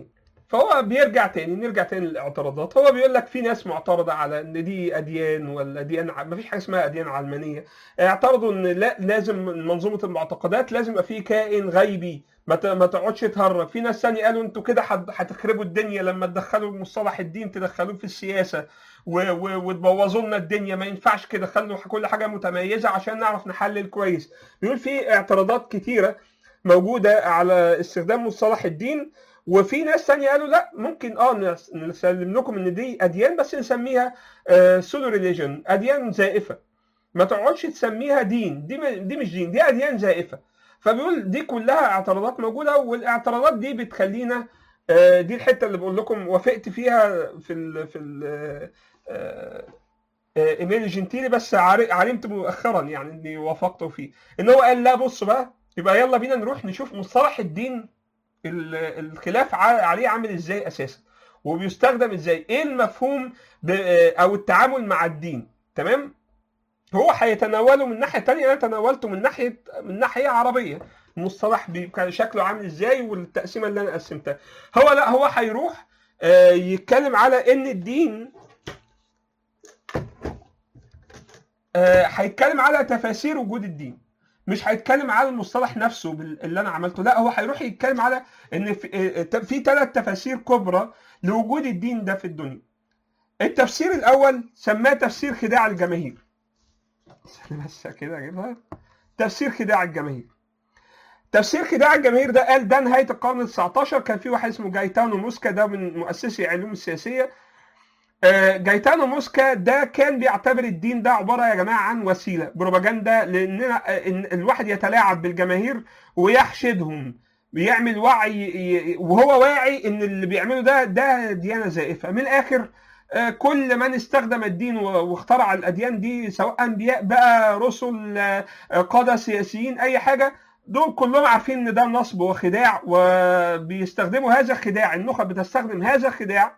Speaker 2: فهو بيرجع تاني نرجع تاني للاعتراضات هو بيقول لك في ناس معترضه على ان دي اديان ولا اديان ما فيش حاجه اسمها اديان علمانيه اعترضوا ان لا لازم منظومه المعتقدات لازم يبقى في كائن غيبي ما ت- ما تقعدش تهرب في ناس ثانيه قالوا انتوا كده هت- هتخربوا الدنيا لما تدخلوا مصطلح الدين تدخلوه في السياسه و- و- وتبوظوا لنا الدنيا ما ينفعش كده خلوا كل حاجه متميزه عشان نعرف نحلل كويس بيقول في اعتراضات كتيره موجوده على استخدام مصطلح الدين وفي ناس تانية قالوا لا ممكن اه نس- نسلم لكم ان دي اديان بس نسميها سولو ريليجن اديان زائفه ما تقعدش تسميها دين دي م- دي مش دين دي اديان زائفه فبيقول دي كلها اعتراضات موجوده والاعتراضات دي بتخلينا آه، دي الحته اللي بقول لكم وافقت فيها في ال في ال آه، آه، ايميل جنتيلي بس عار- علمت مؤخرا يعني اني وافقته فيه ان هو قال لا بص بقى يبقى يلا بينا نروح نشوف مصطلح الدين ال- الخلاف ع- عليه عامل ازاي اساسا وبيستخدم ازاي ايه المفهوم ب- او التعامل مع الدين تمام هو هيتناوله من ناحيه تانية انا تناولته من ناحيه من ناحيه عربيه المصطلح بيبقى شكله عامل ازاي والتقسيمه اللي انا قسمتها هو لا هو هيروح آه، يتكلم على ان الدين آه، هيتكلم على تفاسير وجود الدين مش هيتكلم على المصطلح نفسه بال- اللي انا عملته لا هو هيروح يتكلم على ان في آه، في ثلاث تفاسير كبرى لوجود الدين ده في الدنيا التفسير الاول سماه تفسير خداع الجماهير بس كده اجيبها تفسير خداع الجماهير تفسير خداع الجماهير ده قال ده نهايه القرن ال 19 كان في واحد اسمه جايتانو موسكا ده من مؤسسي علوم السياسيه آه، جايتانو موسكا ده كان بيعتبر الدين ده عباره يا جماعه عن وسيله بروباجندا لاننا آه، ان الواحد يتلاعب بالجماهير ويحشدهم بيعمل وعي ي- وهو واعي ان اللي بيعمله ده ده ديانه زائفه من الاخر آه، كل من استخدم الدين و- واخترع الاديان دي سواء انبياء بقى رسل آه، قاده سياسيين اي حاجه دول كلهم عارفين ان ده نصب وخداع وبيستخدموا هذا الخداع النخب بتستخدم هذا الخداع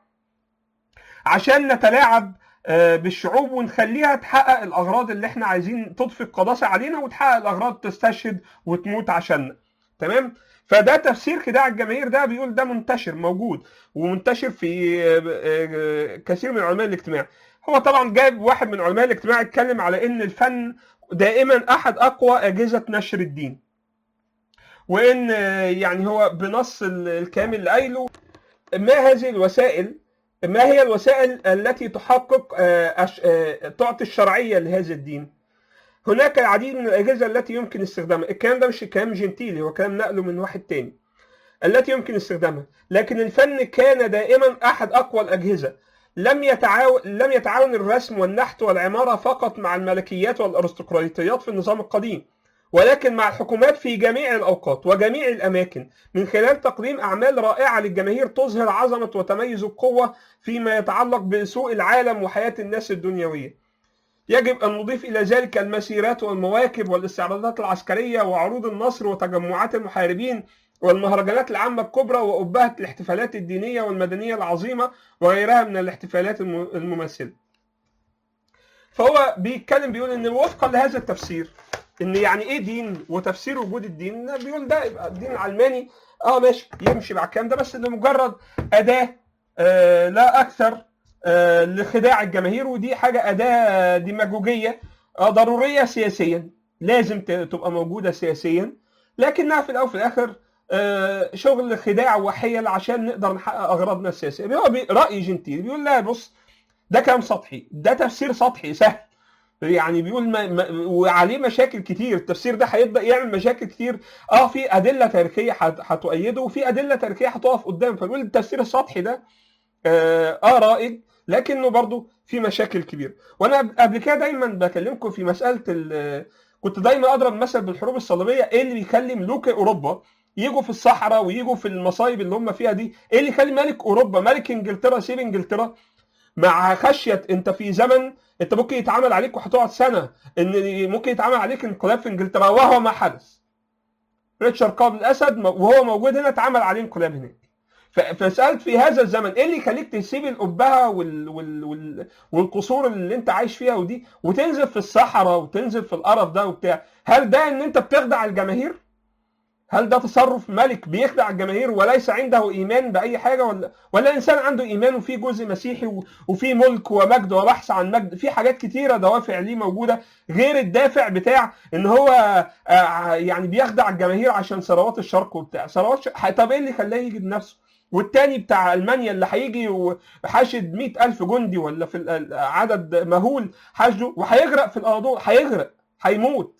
Speaker 2: عشان نتلاعب آه، بالشعوب ونخليها تحقق الاغراض اللي احنا عايزين تضفي القداسه علينا وتحقق الاغراض تستشهد وتموت عشاننا تمام فده تفسير خداع الجماهير ده بيقول ده منتشر موجود ومنتشر في آه، آه، كثير من علماء الاجتماع هو طبعا جايب واحد من علماء الاجتماع يتكلم على ان الفن دائما احد اقوى اجهزه نشر الدين وان آه، يعني هو بنص ال- الكامل اللي قايله ما هذه الوسائل ما هي الوسائل التي تحقق آه، أش- آه، تعطي الشرعيه لهذا الدين هناك العديد من الاجهزه التي يمكن استخدامها الكلام ده مش كلام جنتيلي هو كلام نقله من واحد تاني التي يمكن استخدامها لكن الفن كان دائما احد اقوى الاجهزه لم يتعاون لم يتعاون الرسم والنحت والعماره فقط مع الملكيات والارستقراطيات في النظام القديم ولكن مع الحكومات في جميع الاوقات وجميع الاماكن من خلال تقديم اعمال رائعه للجماهير تظهر عظمه وتميز القوه فيما يتعلق بسوء العالم وحياه الناس الدنيويه يجب أن نضيف إلى ذلك المسيرات والمواكب والاستعراضات العسكرية وعروض النصر وتجمعات المحاربين والمهرجانات العامة الكبرى وأبهة الاحتفالات الدينية والمدنية العظيمة وغيرها من الاحتفالات الم- المماثلة. فهو بيتكلم بيقول إن وفقا لهذا التفسير إن يعني إيه دين وتفسير وجود الدين بيقول ده يبقى الدين العلماني اه ماشي يمشي مع الكلام ده بس انه مجرد اداه آه لا اكثر آه، لخداع الجماهير ودي حاجه اداه ديماجوجيه آه، ضروريه سياسيا لازم ت- تبقى موجوده سياسيا لكنها في الاول وفي الاخر آه، شغل خداع وحيل عشان نقدر نحقق اغراضنا السياسيه هو بي- راي جنتيل بيقول لا بص ده كلام سطحي ده تفسير سطحي سهل يعني بيقول ما ما وعليه مشاكل كتير التفسير ده هيبدا يعمل مشاكل كتير اه في ادله تاريخيه هت- هتؤيده وفي ادله تاريخيه هتقف قدام فبيقول التفسير السطحي ده اه آه رائج لكنه برضه في مشاكل كبيره وانا قبل كده دايما بكلمكم في مساله ال- كنت دايما اضرب مثل بالحروب الصليبيه ايه اللي بيخلي ملوك اوروبا يجوا في الصحراء ويجوا في المصايب اللي هم فيها دي ايه اللي يخلي ملك اوروبا ملك انجلترا سيب انجلترا مع خشيه انت في زمن انت ممكن يتعمل عليك وهتقعد سنه ان ممكن يتعمل عليك انقلاب في انجلترا وهو ما حدث ريتشارد قابل الاسد وهو موجود هنا اتعمل عليه انقلاب هناك ف- فسالت في هذا الزمن ايه اللي يخليك تسيب الابهه وال... وال... وال... والقصور اللي انت عايش فيها ودي وتنزل في الصحراء وتنزل في القرف ده وبتاع هل ده ان انت بتخدع الجماهير هل ده تصرف ملك بيخدع الجماهير وليس عنده ايمان باي حاجه ولا ولا انسان عنده ايمان وفيه جزء مسيحي و- وفيه ملك ومجد وبحث عن مجد في حاجات كتيره دوافع ليه موجوده غير الدافع بتاع ان هو آه، يعني بيخدع الجماهير عشان ثروات الشرق وبتاع ثروات ش... طب ايه اللي خلاه يجي بنفسه والتاني بتاع المانيا اللي هيجي وحاشد مئة ألف جندي ولا في ال- عدد مهول حشده وهيغرق في الأرض هيغرق هيموت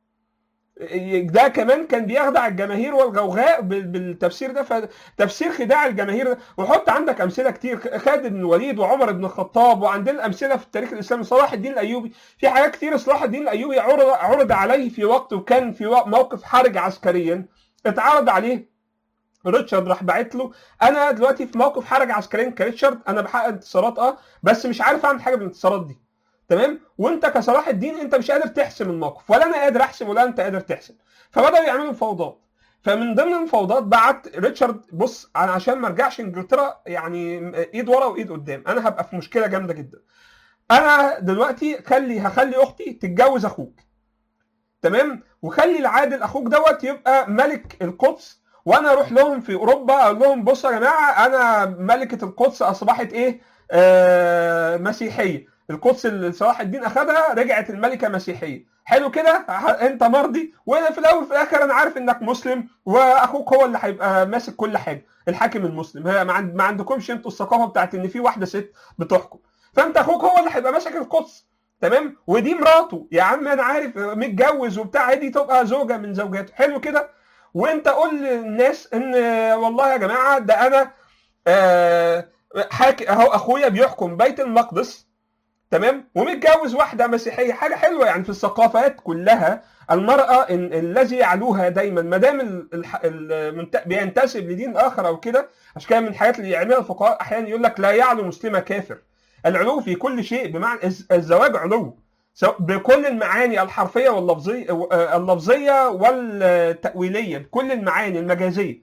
Speaker 2: ده كمان كان بيخدع الجماهير والغوغاء بال- بالتفسير ده فتفسير خداع الجماهير ده وحط عندك امثله كتير خالد بن الوليد وعمر بن الخطاب وعندنا امثله في التاريخ الاسلامي صلاح الدين الايوبي في حاجات كتير صلاح الدين الايوبي عرض عرض عليه في وقت وكان في وق- موقف حرج عسكريا اتعرض عليه ريتشارد راح باعت له انا دلوقتي في موقف حرج عسكريا كريتشارد انا بحقق انتصارات اه بس مش عارف اعمل حاجه بالانتصارات دي تمام وانت كصلاح الدين انت مش قادر تحسم الموقف ولا انا قادر احسم ولا انت قادر تحسم فبداوا يعملوا مفاوضات فمن ضمن المفاوضات بعت ريتشارد بص انا عشان ما ارجعش انجلترا يعني ايد ورا وايد قدام انا هبقى في مشكله جامده جدا انا دلوقتي خلي هخلي اختي تتجوز اخوك تمام وخلي العادل اخوك دوت يبقى ملك القدس وانا اروح لهم في اوروبا اقول لهم بصوا يا جماعه انا ملكه القدس اصبحت ايه آه مسيحيه القدس اللي صلاح الدين اخذها رجعت الملكه مسيحيه حلو كده ه- انت مرضي وانا في الاول وفي الاخر انا عارف انك مسلم واخوك هو اللي هيبقى ماسك كل حاجه الحاكم المسلم هي ما, عند... ما عندكمش انتوا الثقافه بتاعت ان في واحده ست بتحكم فانت اخوك هو اللي هيبقى ماسك القدس تمام ودي مراته يا عم انا عارف متجوز وبتاع دي تبقى زوجه من زوجاته حلو كده وانت قول للناس ان والله يا جماعه ده انا آه، حاك اهو اخويا بيحكم بيت المقدس تمام ومتجوز واحده مسيحيه حاجه حلوه يعني في الثقافات كلها المراه إن الذي يعلوها دايما ما دام ال- الح- المنت- بينتسب لدين اخر او كده عشان كده من الحاجات اللي يعملها الفقهاء احيانا يقول لك لا يعلو مسلمه كافر العلو في كل شيء بمعنى الز- الزواج علو سواء بكل المعاني الحرفيه واللفظيه آه، اللفظيه والتاويليه بكل المعاني المجازيه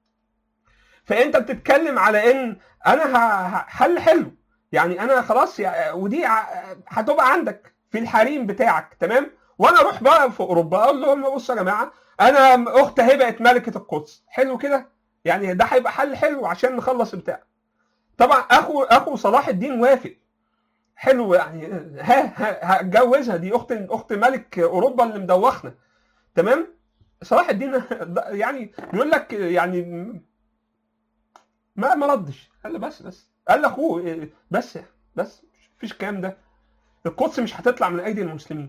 Speaker 2: فانت بتتكلم على ان انا ه- ه- حل حلو يعني انا خلاص يع- ودي ع- هتبقى عندك في الحريم بتاعك تمام وانا اروح بقى في اوروبا اقول لهم بصوا يا جماعه انا اخت اهي بقت ملكه القدس حلو كده يعني ده هيبقى حل حلو عشان نخلص البتاع طبعا اخو اخو صلاح الدين وافق حلو يعني ها ها- هتجوزها دي اخت اخت ملك اوروبا اللي مدوخنا تمام صلاح الدين يعني بيقول لك يعني ما ما ردش قال له بس بس قال لاخوه إيه، بس بس مفيش الكلام ده القدس مش هتطلع من ايدي المسلمين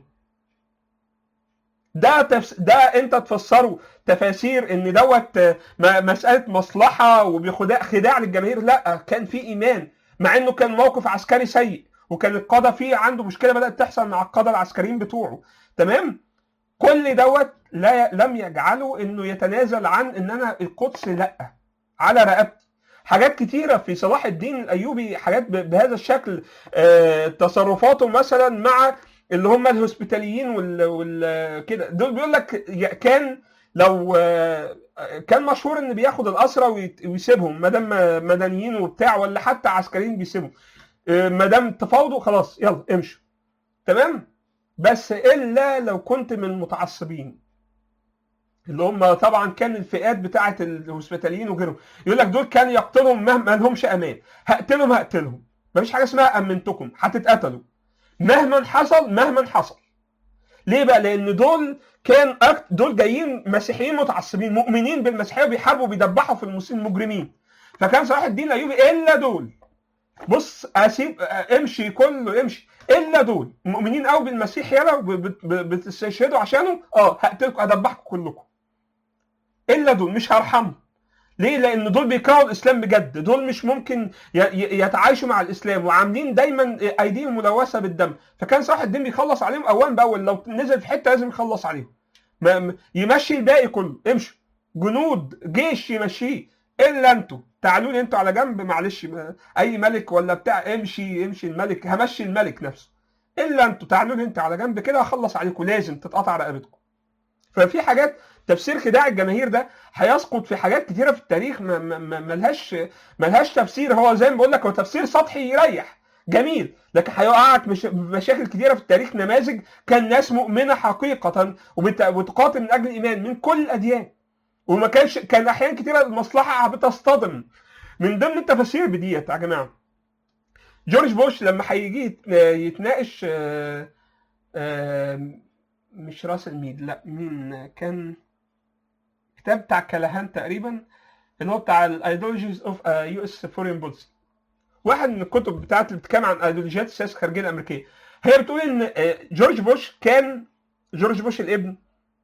Speaker 2: ده تفس... ده انت تفسره تفاسير ان دوت آه، م- مساله مصلحه وبخداع خداع للجماهير لا كان في ايمان مع انه كان موقف عسكري سيء وكان القاده فيه عنده مشكله بدات تحصل مع القاده العسكريين بتوعه تمام كل دوت لا لم يجعله انه يتنازل عن ان انا القدس لا على رقبتي حاجات كتيرة في صلاح الدين الأيوبي حاجات ب- بهذا الشكل آه، تصرفاته مثلا مع اللي هم الهوسبيتاليين وال, وال كده دول بيقول لك ي- كان لو آه، كان مشهور ان بياخد الاسرى ويت- ويسيبهم ما دام مدنيين وبتاع ولا حتى عسكريين بيسيبهم آه، ما دام تفاوضوا خلاص يلا امشوا تمام بس الا لو كنت من المتعصبين اللي هم طبعا كان الفئات بتاعه الهوسبيتاليين وغيرهم يقول لك دول كان يقتلهم مهما لهمش امان هقتلهم هقتلهم مفيش حاجه اسمها امنتكم هتتقتلوا مهما حصل مهما حصل ليه بقى لان دول كان أكت... دول جايين مسيحيين متعصبين مؤمنين بالمسيحيه وبيحاربوا وبيدبحوا في المسلمين مجرمين فكان صلاح الدين الايوبي الا دول بص اسيب امشي كله امشي الا دول مؤمنين قوي بالمسيح يلا وبت- بتستشهدوا عشانه اه هقتلكم هدبحكم كلكم الا دول مش هرحمهم ليه؟ لأن دول بيكرهوا الإسلام بجد، دول مش ممكن ي- ي- يتعايشوا مع الإسلام وعاملين دايما أيديهم ملوثة بالدم، فكان صلاح الدين بيخلص عليهم أول بأول، لو نزل في حتة لازم يخلص عليهم. ما- ما- يمشي الباقي كله، امشوا. جنود جيش يمشيه، إلا أنتوا، تعالوا لي أنتوا على جنب معلش ما- أي ملك ولا بتاع امشي امشي الملك، همشي الملك نفسه. إلا أنتوا تعالوا لي أنتوا على جنب كده هخلص عليكم، لازم تتقطع رقبتكم. ففي حاجات تفسير خداع الجماهير ده هيسقط في حاجات كتيره في التاريخ ما- ما- ما- ملهاش ملهاش تفسير هو زي ما بقول لك هو تفسير سطحي يريح جميل لكن هيوقعك مش مشاكل كتيره في التاريخ نماذج كان ناس مؤمنه حقيقه وبت- وتقاتل من اجل الايمان من كل الاديان وما كانش كان احيانا كتيره المصلحه بتصطدم من ضمن التفاسير بديت يا جماعه جورج بوش لما هيجي يت- يتناقش آه، آه، مش راس الميد لا مين كان كتاب بتاع كلاهان تقريبا اللي هو بتاع الايديولوجيز اوف يو اس فورين بوليسي واحد من الكتب بتاعت اللي بتتكلم عن ايديولوجيات السياسه الخارجيه الامريكيه هي بتقول ان آه، جورج بوش كان جورج بوش الابن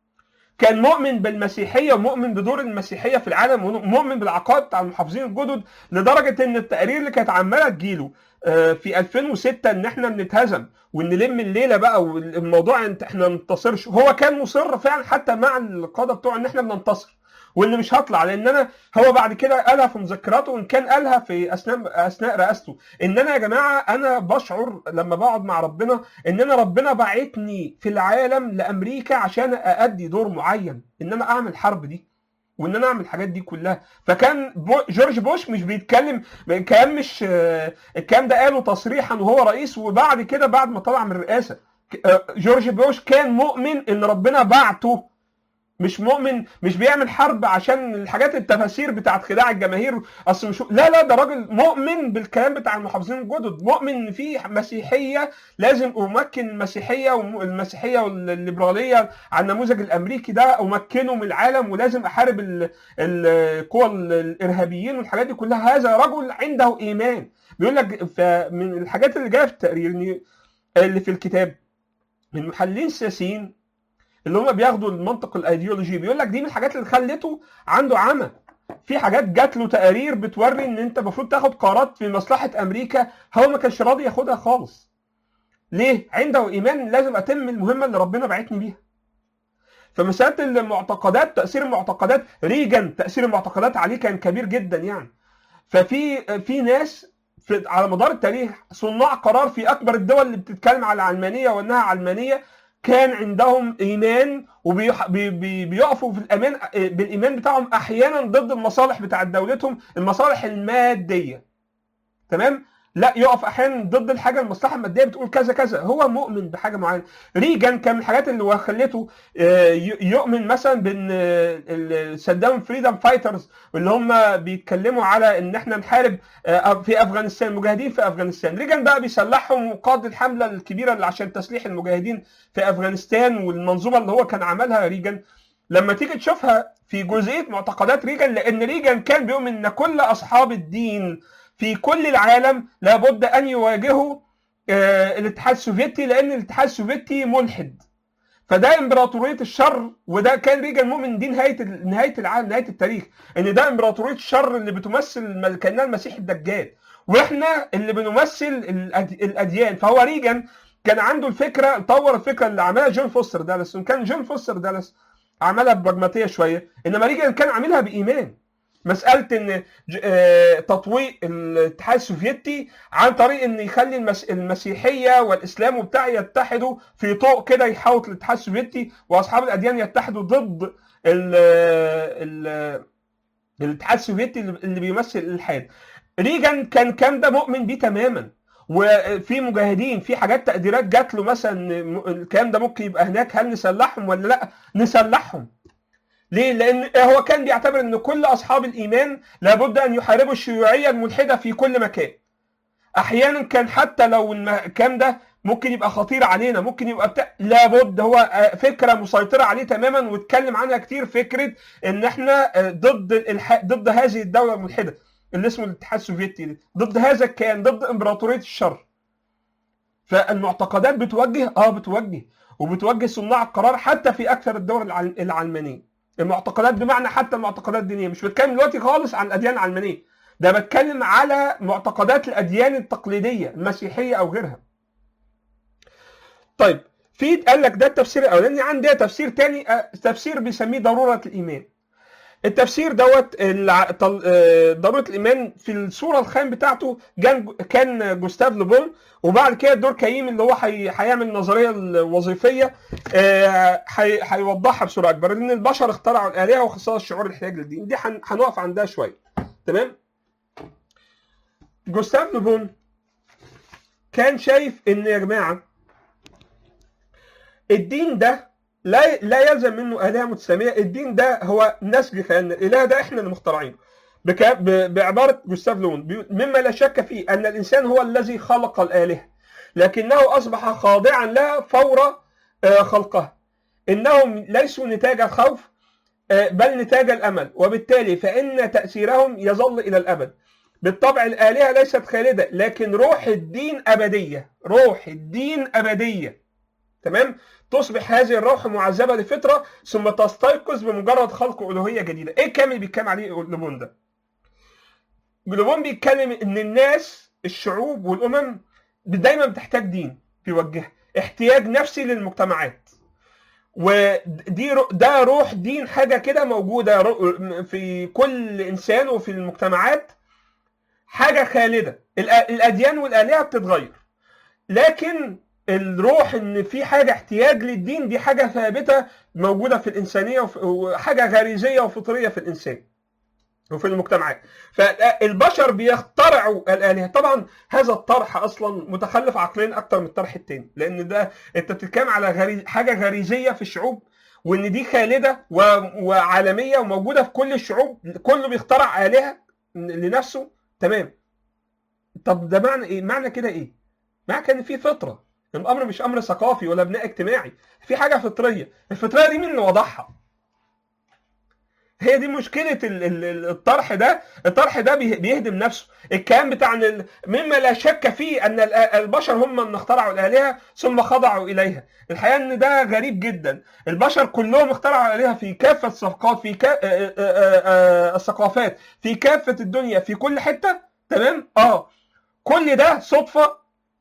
Speaker 2: كان مؤمن بالمسيحيه ومؤمن بدور المسيحيه في العالم ومؤمن بالعقائد بتاع المحافظين الجدد لدرجه ان التقارير اللي كانت عماله تجيله آه، في 2006 ان احنا بنتهزم ونلم الليله بقى والموضوع انت احنا ما ننتصرش هو كان مصر فعلا حتى مع القاده بتوعه ان احنا بننتصر واللي مش هطلع لان انا هو بعد كده قالها في مذكراته وان كان قالها في اثناء اثناء رئاسته ان انا يا جماعه انا بشعر لما بقعد مع ربنا ان انا ربنا باعتني في العالم لامريكا عشان اادي دور معين ان انا اعمل حرب دي وان انا اعمل الحاجات دي كلها فكان بو جورج بوش مش بيتكلم كان مش آه، الكلام ده قاله تصريحا وهو رئيس وبعد كده بعد ما طلع من الرئاسه ك- آه، جورج بوش كان مؤمن ان ربنا بعته مش مؤمن مش بيعمل حرب عشان الحاجات التفاسير بتاعت خداع الجماهير اصل مش لا لا ده راجل مؤمن بالكلام بتاع المحافظين الجدد مؤمن ان في مسيحيه لازم امكن المسيحيه والمسيحيه والليبراليه على النموذج الامريكي ده امكنه من العالم ولازم احارب ال- القوى الارهابيين والحاجات دي كلها هذا رجل عنده ايمان بيقول لك ف- من الحاجات اللي جايه في التقرير إن- اللي في الكتاب من محللين سياسيين اللي هم بياخدوا المنطق الايديولوجي بيقول لك دي من الحاجات اللي خلته عنده عمى في حاجات جات له تقارير بتوري ان انت المفروض تاخد قرارات في مصلحه امريكا هو ما كانش راضي ياخدها خالص ليه عنده ايمان لازم اتم المهمه اللي ربنا بعتني بيها فمساله المعتقدات تاثير المعتقدات ريجن تاثير المعتقدات عليه كان كبير جدا يعني ففي في ناس في على مدار التاريخ صناع قرار في اكبر الدول اللي بتتكلم على العلمانيه وانها علمانيه كان عندهم ايمان وبيقفوا في الامان بالايمان بتاعهم احيانا ضد المصالح بتاعت دولتهم المصالح الماديه تمام لا يقف احيانا ضد الحاجه المصلحه الماديه بتقول كذا كذا هو مؤمن بحاجه معينه ريجان كان من الحاجات اللي خلته آه، ي- يؤمن مثلا بان سدام فريدم فايترز اللي هم بيتكلموا على ان احنا نحارب آه، في افغانستان مجاهدين في افغانستان ريجان بقى بيسلحهم وقاد الحمله الكبيره اللي عشان تسليح المجاهدين في افغانستان والمنظومه اللي هو كان عملها ريجان لما تيجي تشوفها في جزئيه معتقدات ريجان لان ريجان كان بيؤمن ان كل اصحاب الدين في كل العالم لابد ان يواجهوا آه، الاتحاد السوفيتي لان الاتحاد السوفيتي ملحد فده امبراطوريه الشر وده كان ريجان مؤمن دي نهايه نهايه العالم نهايه التاريخ ان ده امبراطوريه الشر اللي بتمثل الم- كانها المسيح الدجال واحنا اللي بنمثل الأد- الاديان فهو ريجان كان عنده الفكره طور الفكره اللي عملها جون فوستر دالاس وكان جون فوستر دالاس عملها ببراجماتيه شويه انما ريجان كان عاملها بايمان مساله ان ج- آه، تطويق الاتحاد السوفيتي عن طريق ان يخلي المس... المسيحيه والاسلام وبتاع يتحدوا في طوق كده يحاوط الاتحاد السوفيتي واصحاب الاديان يتحدوا ضد ال... ال... الاتحاد السوفيتي اللي اللي بيمثل الالحاد ريجان كان كان ده مؤمن بيه تماما وفي مجاهدين في حاجات تقديرات جات له مثلا م- الكلام ده ممكن يبقى هناك هل نسلحهم ولا لا نسلحهم ليه؟ لأن هو كان بيعتبر أن كل أصحاب الإيمان لابد أن يحاربوا الشيوعية الملحدة في كل مكان. أحيانا كان حتى لو المكان ده ممكن يبقى خطير علينا، ممكن يبقى بتاع لابد هو آه، فكرة مسيطرة عليه تماما واتكلم عنها كتير فكرة إن إحنا آه، ضد الح... ضد هذه الدولة الملحدة اللي اسمه الاتحاد السوفيتي دي. ضد هذا الكيان، ضد إمبراطورية الشر. فالمعتقدات بتوجه اه بتوجه وبتوجه صناع القرار حتى في اكثر الدول العل- العلمانيه. المعتقدات بمعنى حتى المعتقدات الدينيه مش بتكلم دلوقتي خالص عن الاديان العلمانيه ده بتكلم على معتقدات الاديان التقليديه المسيحيه او غيرها طيب في قال لك ده التفسير الاولاني عندي تفسير تاني آه، تفسير بيسميه ضروره الايمان التفسير دوت الع- طل- آه، ضروره الايمان في الصوره الخام بتاعته كان كان جوستاف لوبون وبعد كده دور كايم اللي هو هي- هيعمل النظريه الوظيفيه آه، هي- هيوضحها بسرعه اكبر لان البشر اخترعوا الالهه وخصائص الشعور الاحتياج للدين دي هن- هنقف عندها شويه تمام جوستاف لوبون كان شايف ان يا جماعه الدين ده لا لا يلزم منه الهه متساميه الدين ده هو نسج كان الاله ده احنا اللي مخترعينه بك- ب- بعباره جوستاف لون بيقول، مما لا شك فيه ان الانسان هو الذي خلق الالهه لكنه اصبح خاضعا لها فور آه، خلقها انهم ليسوا نتاج الخوف آه، بل نتاج الامل وبالتالي فان تاثيرهم يظل الى الابد بالطبع الالهه ليست خالده لكن روح الدين ابديه روح الدين ابديه تمام تصبح هذه الروح معذبه لفتره ثم تستيقظ بمجرد خلق الوهيه جديده ايه الكلام اللي بيتكلم عليه لوبون ده لوبون بيتكلم ان الناس الشعوب والامم دايما بتحتاج دين بيوجهها احتياج نفسي للمجتمعات ودي رو- ده روح دين حاجه كده موجوده رو- في كل انسان وفي المجتمعات حاجه خالده الأ- الاديان والالهه بتتغير لكن الروح ان في حاجه احتياج للدين دي حاجه ثابته موجوده في الانسانيه وف- وحاجه غريزيه وفطريه في الانسان وفي المجتمعات فالبشر بيخترعوا الالهه طبعا هذا الطرح اصلا متخلف عقليا اكتر من الطرح التاني لان ده انت بتتكلم على غريز حاجه غريزيه في الشعوب وان دي خالده و... وعالميه وموجوده في كل الشعوب كله بيخترع الهه لنفسه تمام طب ده معنى ايه معنى كده ايه معنى كان في فطره الامر مش امر ثقافي ولا بناء اجتماعي في حاجه فطريه الفطريه دي مين اللي وضعها هي دي مشكله ال- ال- ال- الطرح ده الطرح ده بيه- بيهدم نفسه الكلام بتاع إن ال- مما لا شك فيه ان ال- البشر هم من اخترعوا الالهه ثم خضعوا اليها الحقيقه ان ده غريب جدا البشر كلهم اخترعوا الالهه في كافه الثقافات في كا... آه، آه، آه، آه، الثقافات في كافه الدنيا في كل حته تمام اه كل ده صدفه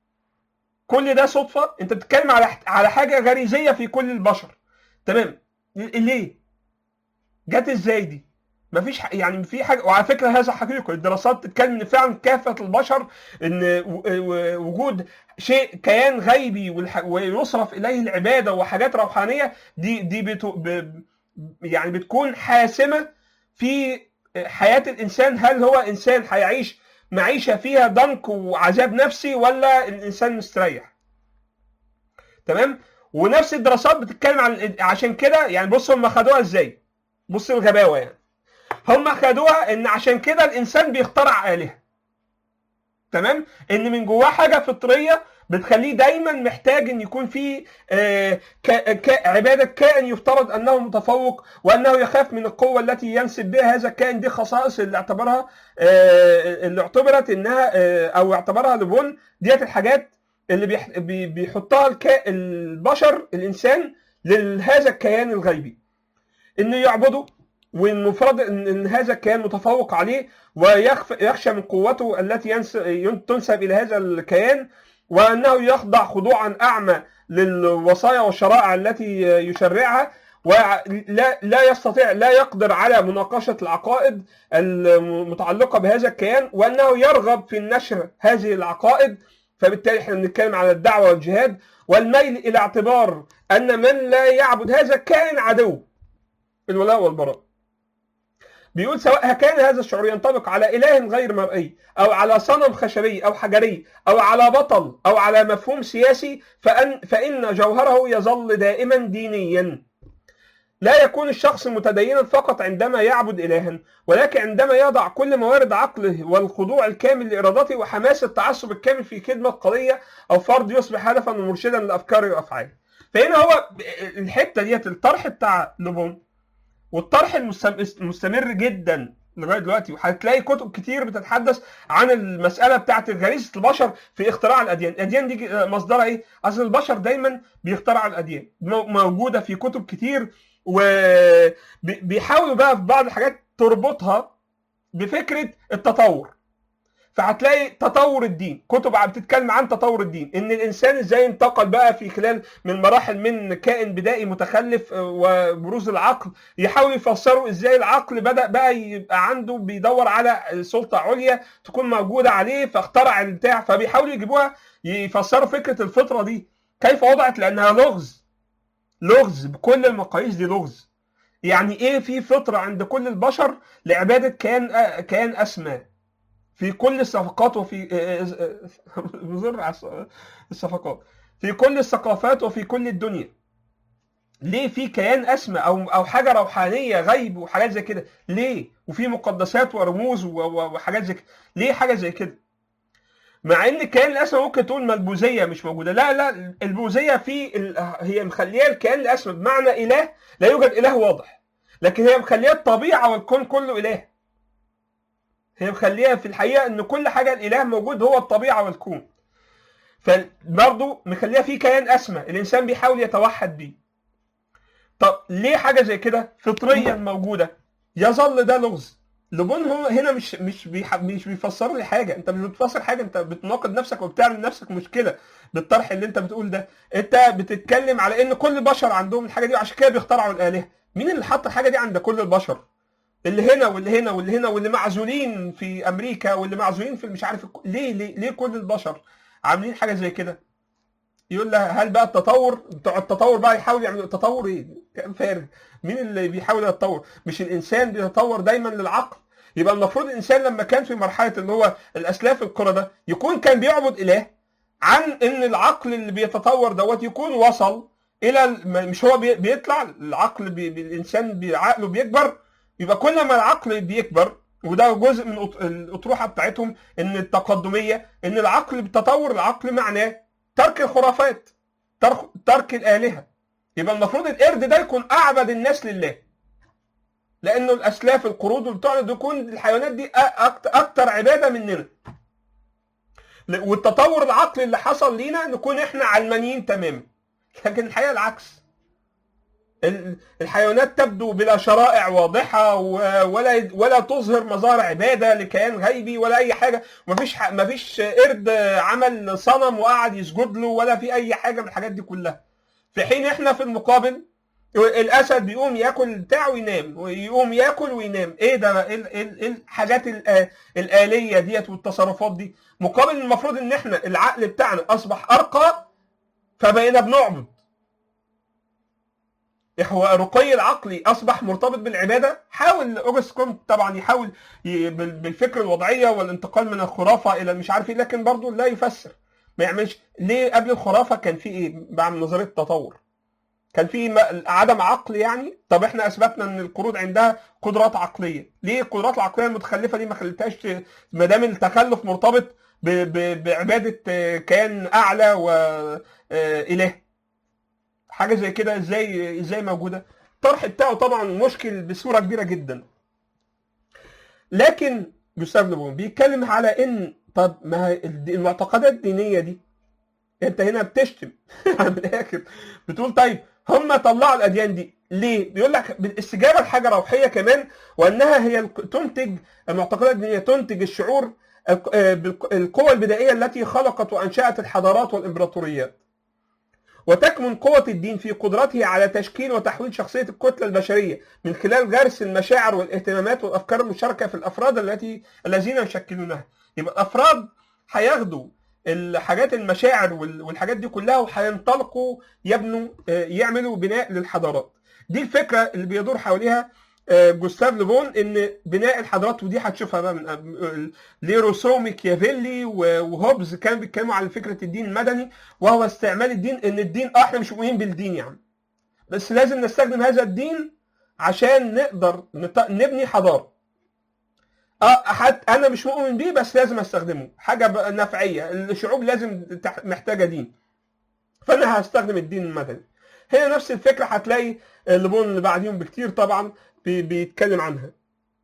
Speaker 2: كل ده صدفه انت بتتكلم على على حاجه غريزيه في كل البشر تمام ليه جت ازاي دي مفيش ح- يعني في حاجه وعلى فكره هذا حقيقي الدراسات بتتكلم ان فعلا كافه البشر ان و- و- وجود شيء كيان غيبي والح- ويصرف اليه العباده وحاجات روحانيه دي دي بتو ب يعني بتكون حاسمه في حياه الانسان هل هو انسان هيعيش معيشه فيها ضنك وعذاب نفسي ولا الانسان مستريح تمام ونفس الدراسات بتتكلم عن عشان كده يعني بص هم خدوها ازاي بص الغباوه يعني هم خدوها ان عشان كده الانسان بيخترع الهه تمام ان من جواه حاجه فطريه بتخليه دايما محتاج ان يكون في آه، ك- ك- عباده كائن يفترض انه متفوق وانه يخاف من القوه التي ينسب بها هذا الكائن دي خصائص اللي اعتبرها آه، اللي اعتبرت انها آه، او اعتبرها لبون ديت الحاجات اللي بيح- بي- بيحطها الكا- البشر الانسان لهذا الكيان الغيبي انه يعبده والمفروض ان إن هذا الكيان متفوق عليه ويخشى من قوته التي ينس- ين- تنسب الى هذا الكيان وانه يخضع خضوعا اعمى للوصايا والشرائع التي يشرعها ولا لا يستطيع لا يقدر على مناقشه العقائد المتعلقه بهذا الكيان وانه يرغب في النشر هذه العقائد فبالتالي احنا بنتكلم على الدعوه والجهاد والميل الى اعتبار ان من لا يعبد هذا الكائن عدو الولاء والبراء بيقول سواء كان هذا الشعور ينطبق على اله غير مرئي او على صنم خشبي او حجري او على بطل او على مفهوم سياسي فان فان جوهره يظل دائما دينيا لا يكون الشخص متدينا فقط عندما يعبد الها ولكن عندما يضع كل موارد عقله والخضوع الكامل لارادته وحماس التعصب الكامل في خدمه قضيه او فرد يصبح هدفا ومرشدا لافكاره وافعاله فهنا هو الحته ديت الطرح بتاع لوبون والطرح المستمر جدا لغايه دلوقتي وهتلاقي كتب كتير بتتحدث عن المساله بتاعت غريزه البشر في اختراع الاديان، الاديان دي مصدرها ايه؟ اصل البشر دايما بيخترعوا الاديان موجوده في كتب كتير وبيحاولوا بقى في بعض الحاجات تربطها بفكره التطور فهتلاقي تطور الدين كتب بتتكلم عن تطور الدين ان الانسان ازاي انتقل بقى في خلال من مراحل من كائن بدائي متخلف وبروز العقل يحاولوا يفسروا ازاي العقل بدا بقى يبقى عنده بيدور على سلطه عليا تكون موجوده عليه فاخترع البتاع فبيحاولوا يجيبوها يفسروا فكره الفطره دي كيف وضعت لانها لغز لغز بكل المقاييس دي لغز يعني ايه في فطره عند كل البشر لعباده كيان كيان اسمى في كل الصفقات وفي بزر على الصفقات في كل الثقافات وفي كل الدنيا ليه في كيان اسمى او او حاجه روحانيه غيب وحاجات زي كده ليه وفي مقدسات ورموز و- و- وحاجات زي كده ليه حاجه زي كده مع ان الكيان الاسمى ممكن تقول ما البوذيه مش موجوده لا لا البوذيه في ال- هي مخليه الكيان الاسمى بمعنى اله لا يوجد اله واضح لكن هي مخليه الطبيعه والكون كله اله هي مخليها في الحقيقه ان كل حاجه الاله موجود هو الطبيعه والكون فبرضه مخليها في كيان اسمى الانسان بيحاول يتوحد بيه طب ليه حاجه زي كده فطريا موجوده يظل ده لغز لبون هو هنا مش مش بيح... مش بيفسر لي حاجه انت مش بتفسر حاجه انت بتناقض نفسك وبتعمل لنفسك مشكله بالطرح اللي انت بتقول ده انت بتتكلم على ان كل البشر عندهم الحاجه دي وعشان كده بيخترعوا الالهه مين اللي حط الحاجه دي عند كل البشر اللي هنا واللي هنا واللي هنا واللي معزولين في امريكا واللي معزولين في مش عارف الك- ليه ليه ليه كل البشر عاملين حاجه زي كده يقول لها هل بقى التطور بتوع التطور بقى يحاول يعملوا التطور ايه كلام فارغ مين اللي بيحاول يتطور مش الانسان بيتطور دايما للعقل يبقى المفروض الانسان لما كان في مرحله اللي هو الاسلاف القرى ده يكون كان بيعبد اله عن ان العقل اللي بيتطور دوت يكون وصل الى الم- مش هو بي- بيطلع العقل بي بي- الانسان بعقله بيكبر يبقى كل ما العقل بيكبر وده جزء من الأط- الاطروحه بتاعتهم ان التقدميه ان العقل بالتطور العقل معناه ترك الخرافات ترك, ترك الالهه يبقى المفروض القرد ده يكون اعبد الناس لله لانه الاسلاف القرود بتوعنا دول يكون الحيوانات دي أكتر, اكتر عباده مننا ل- والتطور العقلي اللي حصل لينا نكون احنا علمانيين تماما لكن الحقيقه العكس ال- الحيوانات تبدو بلا شرائع واضحه و- ولا ولا تظهر مظاهر عباده لكيان غيبي ولا اي حاجه مفيش ح- مفيش قرد عمل صنم وقعد يسجد له ولا في اي حاجه من الحاجات دي كلها في حين احنا في المقابل الاسد بيقوم ياكل بتاعه وينام ويقوم ياكل وينام ايه ده ايه ال- ايه ال- إيه الحاجات الآ- الاليه ديت والتصرفات دي مقابل المفروض ان احنا العقل بتاعنا اصبح ارقى فبقينا بنعبد هو الرقي العقلي اصبح مرتبط بالعباده حاول اوجست كومت طبعا يحاول ي- بال- بالفكر الوضعيه والانتقال من الخرافه الى مش عارف ايه لكن برضه لا يفسر ما يعملش ليه قبل الخرافه كان في ايه بعد نظريه التطور كان في م- عدم عقل يعني طب احنا اثبتنا ان القرود عندها قدرات عقليه ليه القدرات العقليه المتخلفه دي ما خليتهاش ت- ما دام التخلف مرتبط ب- ب- بعباده آه، كيان اعلى واله حاجه زي كده ازاي ازاي موجوده الطرح بتاعه طبعا مشكل بصوره كبيره جدا لكن جوستاف لوبون بيتكلم على ان طب ما هي الد- المعتقدات الدينيه دي انت هنا بتشتم من الاخر بتقول طيب هم طلعوا الاديان دي ليه؟ بيقول لك بالاستجابه لحاجه روحيه كمان وانها هي الك- تنتج المعتقدات الدينيه تنتج الشعور الق- آه، بالق- القوى البدائيه التي خلقت وانشات الحضارات والامبراطوريات. وتكمن قوة الدين في قدرته على تشكيل وتحويل شخصية الكتلة البشرية من خلال غرس المشاعر والاهتمامات والأفكار المشتركة في الأفراد التي الذين يشكلونها. يبقى الأفراد هياخدوا الحاجات المشاعر وال- والحاجات دي كلها وهينطلقوا يبنوا آه، يعملوا بناء للحضارات. دي الفكرة اللي بيدور حواليها آه، جوستاف لوفون ان بناء الحضارات ودي هتشوفها بقى من آه، ليه روسو ميكيافيلي و- وهوبز كانوا بيتكلموا عن فكره الدين المدني وهو استعمال الدين ان الدين اه احنا مش مؤمنين بالدين يعني بس لازم نستخدم هذا الدين عشان نقدر نط- نبني حضاره اه حد انا مش مؤمن بيه بس لازم استخدمه حاجه بقى نفعيه الشعوب لازم تح- محتاجه دين فانا هستخدم الدين المدني هي نفس الفكره هتلاقي الليبون اللي بعديهم بكتير طبعا بي- بيتكلم عنها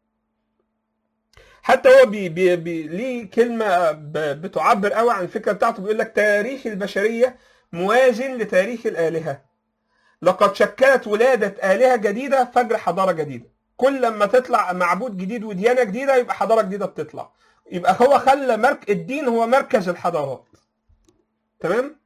Speaker 2: حتى هو بي بي بي ليه كلمه ب- بتعبر قوي عن الفكره بتاعته بيقول لك تاريخ البشريه موازن لتاريخ الالهه لقد شكلت ولاده الهه جديده فجر حضاره جديده كل لما تطلع معبود جديد وديانه جديده يبقى حضاره جديده بتطلع يبقى هو خلى مرك الدين هو مركز الحضارات تمام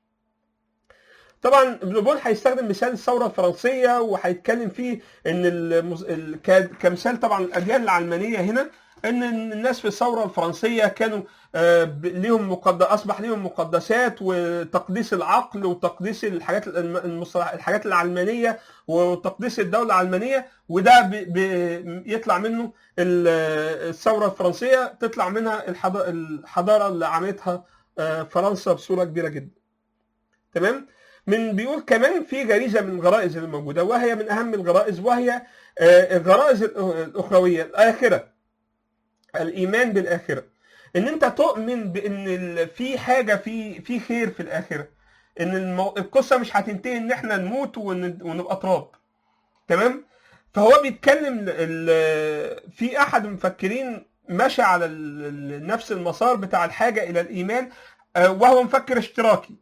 Speaker 2: طبعا لوبون هيستخدم مثال الثوره الفرنسيه وهيتكلم فيه ان المز... ال... ك- كمثال طبعا الاديان العلمانيه هنا ان الناس في الثوره الفرنسيه كانوا آه، ب- ليهم مقد... اصبح ليهم مقدسات وتقديس العقل وتقديس الحاجات الم- المصطلح الحاجات العلمانيه وتقديس الدوله العلمانيه وده ب... ب... يطلع منه ال- الثوره الفرنسيه تطلع منها الحض... الحضاره اللي عملتها آه، فرنسا بصوره كبيره جدا تمام من بيقول كمان في غريزه من الغرائز اللي موجوده وهي من اهم الغرائز وهي آه، الغرائز الاخرويه الاخره الايمان بالاخره ان انت تؤمن بان ال- في حاجه في في خير في الاخره ان المو... القصه مش هتنتهي ان احنا نموت ون... ونبقى تراب تمام فهو بيتكلم ال... في احد المفكرين مشى على ال... ال- نفس المسار بتاع الحاجه الى الايمان آه، وهو مفكر اشتراكي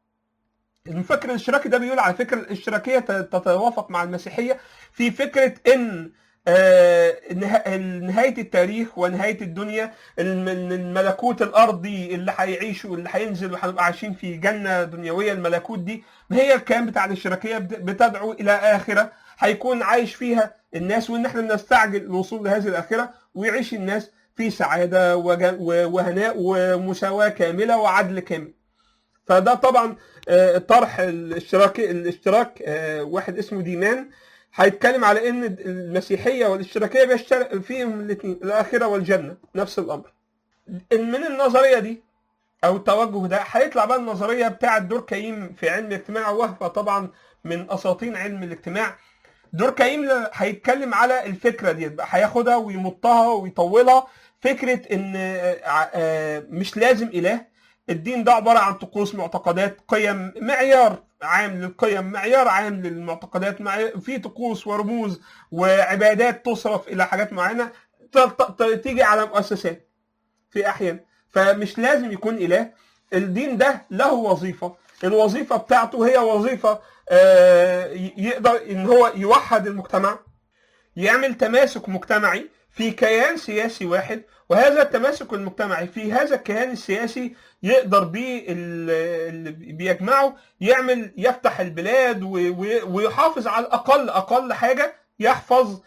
Speaker 2: المفكر الاشتراكي ده بيقول على فكره الاشتراكيه ت- تتوافق مع المسيحيه في فكره ان آه، نه- نهايه التاريخ ونهايه الدنيا الم- الملكوت الارضي اللي هيعيشوا اللي هينزل وهنبقى عايشين في جنه دنيويه الملكوت دي ما هي الكلام بتاع الاشتراكيه بت- بتدعو الى اخره هيكون عايش فيها الناس وان احنا بنستعجل الوصول لهذه الاخره ويعيش الناس في سعاده وج- و- وهناء ومساواه كامله وعدل كامل فده طبعا آه، طرح الاشتراكي الاشتراك آه، واحد اسمه ديمان هيتكلم على ان المسيحيه والاشتراكيه بيشترك فيهم الاثنين الاخره والجنه نفس الامر من النظريه دي او التوجه ده هيطلع بقى النظريه بتاعه دوركايم في علم الاجتماع وهو طبعا من اساطين علم الاجتماع دوركايم هيتكلم على الفكره دي بقى هياخدها ويمطها ويطولها فكره ان آه، آه، مش لازم اله الدين ده عباره عن طقوس معتقدات قيم معيار عام للقيم معيار عام للمعتقدات معيار في طقوس ورموز وعبادات تصرف الى حاجات معينه ت- ت- ت- تيجي على مؤسسات في احيان فمش لازم يكون اله الدين ده له وظيفه الوظيفه بتاعته هي وظيفه آه، ي- يقدر ان هو يوحد المجتمع يعمل تماسك مجتمعي في كيان سياسي واحد وهذا التماسك المجتمعي في هذا الكيان السياسي يقدر بيه ال- اللي بيجمعه يعمل يفتح البلاد و- و- ويحافظ على الاقل اقل حاجه يحفظ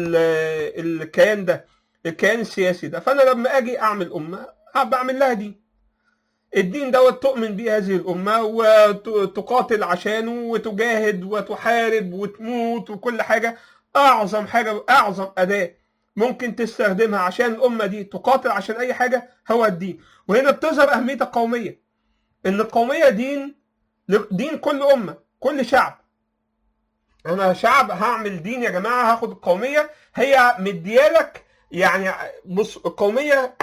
Speaker 2: ال- الكيان ده الكيان السياسي ده فانا لما اجي اعمل امه بعمل لها دين الدين دوت تؤمن به هذه الأمة وتقاتل عشانه وتجاهد وتحارب وتموت وكل حاجة أعظم حاجة أعظم أداة ممكن تستخدمها عشان الأمة دي تقاتل عشان أي حاجة هو الدين وهنا بتظهر أهمية القومية إن القومية دين دين كل أمة كل شعب أنا شعب هعمل دين يا جماعة هاخد القومية هي مديالك يعني بص القومية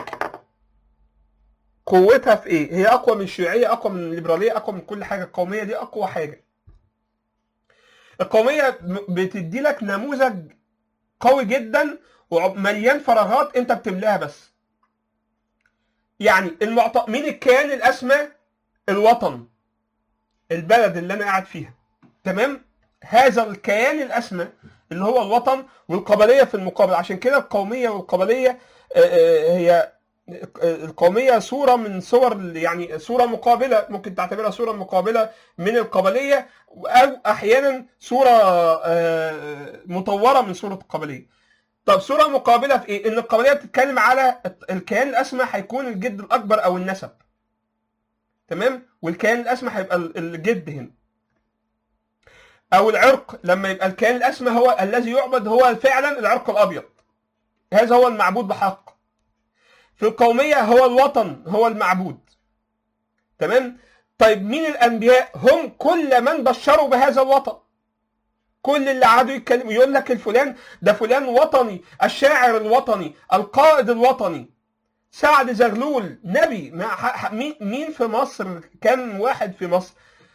Speaker 2: قوتها في ايه؟ هي اقوى من الشيوعيه، اقوى من الليبراليه، اقوى من كل حاجه، القوميه دي اقوى حاجه. القوميه بتدي لك نموذج قوي جدا ومليان فراغات انت بتملاها بس. يعني المعط... مين الكيان الاسمى؟ الوطن. البلد اللي انا قاعد فيها. تمام؟ هذا الكيان الاسمى اللي هو الوطن والقبليه في المقابل، عشان كده القوميه والقبليه هي القوميه صوره من صور يعني صوره مقابله ممكن تعتبرها صوره مقابله من القبليه او احيانا صوره مطوره من صوره القبليه. طب صوره مقابله في ايه؟ ان القبليه بتتكلم على الكيان الاسمى هيكون الجد الاكبر او النسب. تمام؟ والكيان الاسمى هيبقى الجد هنا. او العرق لما يبقى الكيان الاسمى هو الذي يعبد هو فعلا العرق الابيض. هذا هو المعبود بحق. في القومية هو الوطن هو المعبود تمام طيب مين الأنبياء هم كل من بشروا بهذا الوطن كل اللي قعدوا يتكلموا يقول لك الفلان ده فلان وطني الشاعر الوطني القائد الوطني سعد زغلول نبي مين في مصر كم واحد في مصر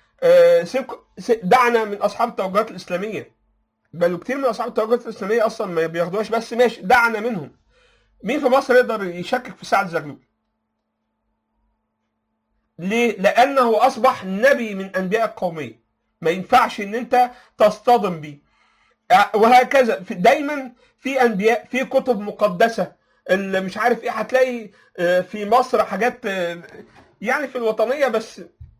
Speaker 2: دعنا من أصحاب التوجهات الإسلامية بل كتير من أصحاب التوجهات الإسلامية أصلا ما بياخدوهاش بس ماشي دعنا منهم مين في مصر يقدر يشكك في سعد زغلول؟ ليه؟ لأنه أصبح نبي من أنبياء القومية. ما ينفعش إن أنت تصطدم بيه. وهكذا دايما في أنبياء في كتب مقدسة اللي مش عارف إيه هتلاقي في مصر حاجات يعني في الوطنية بس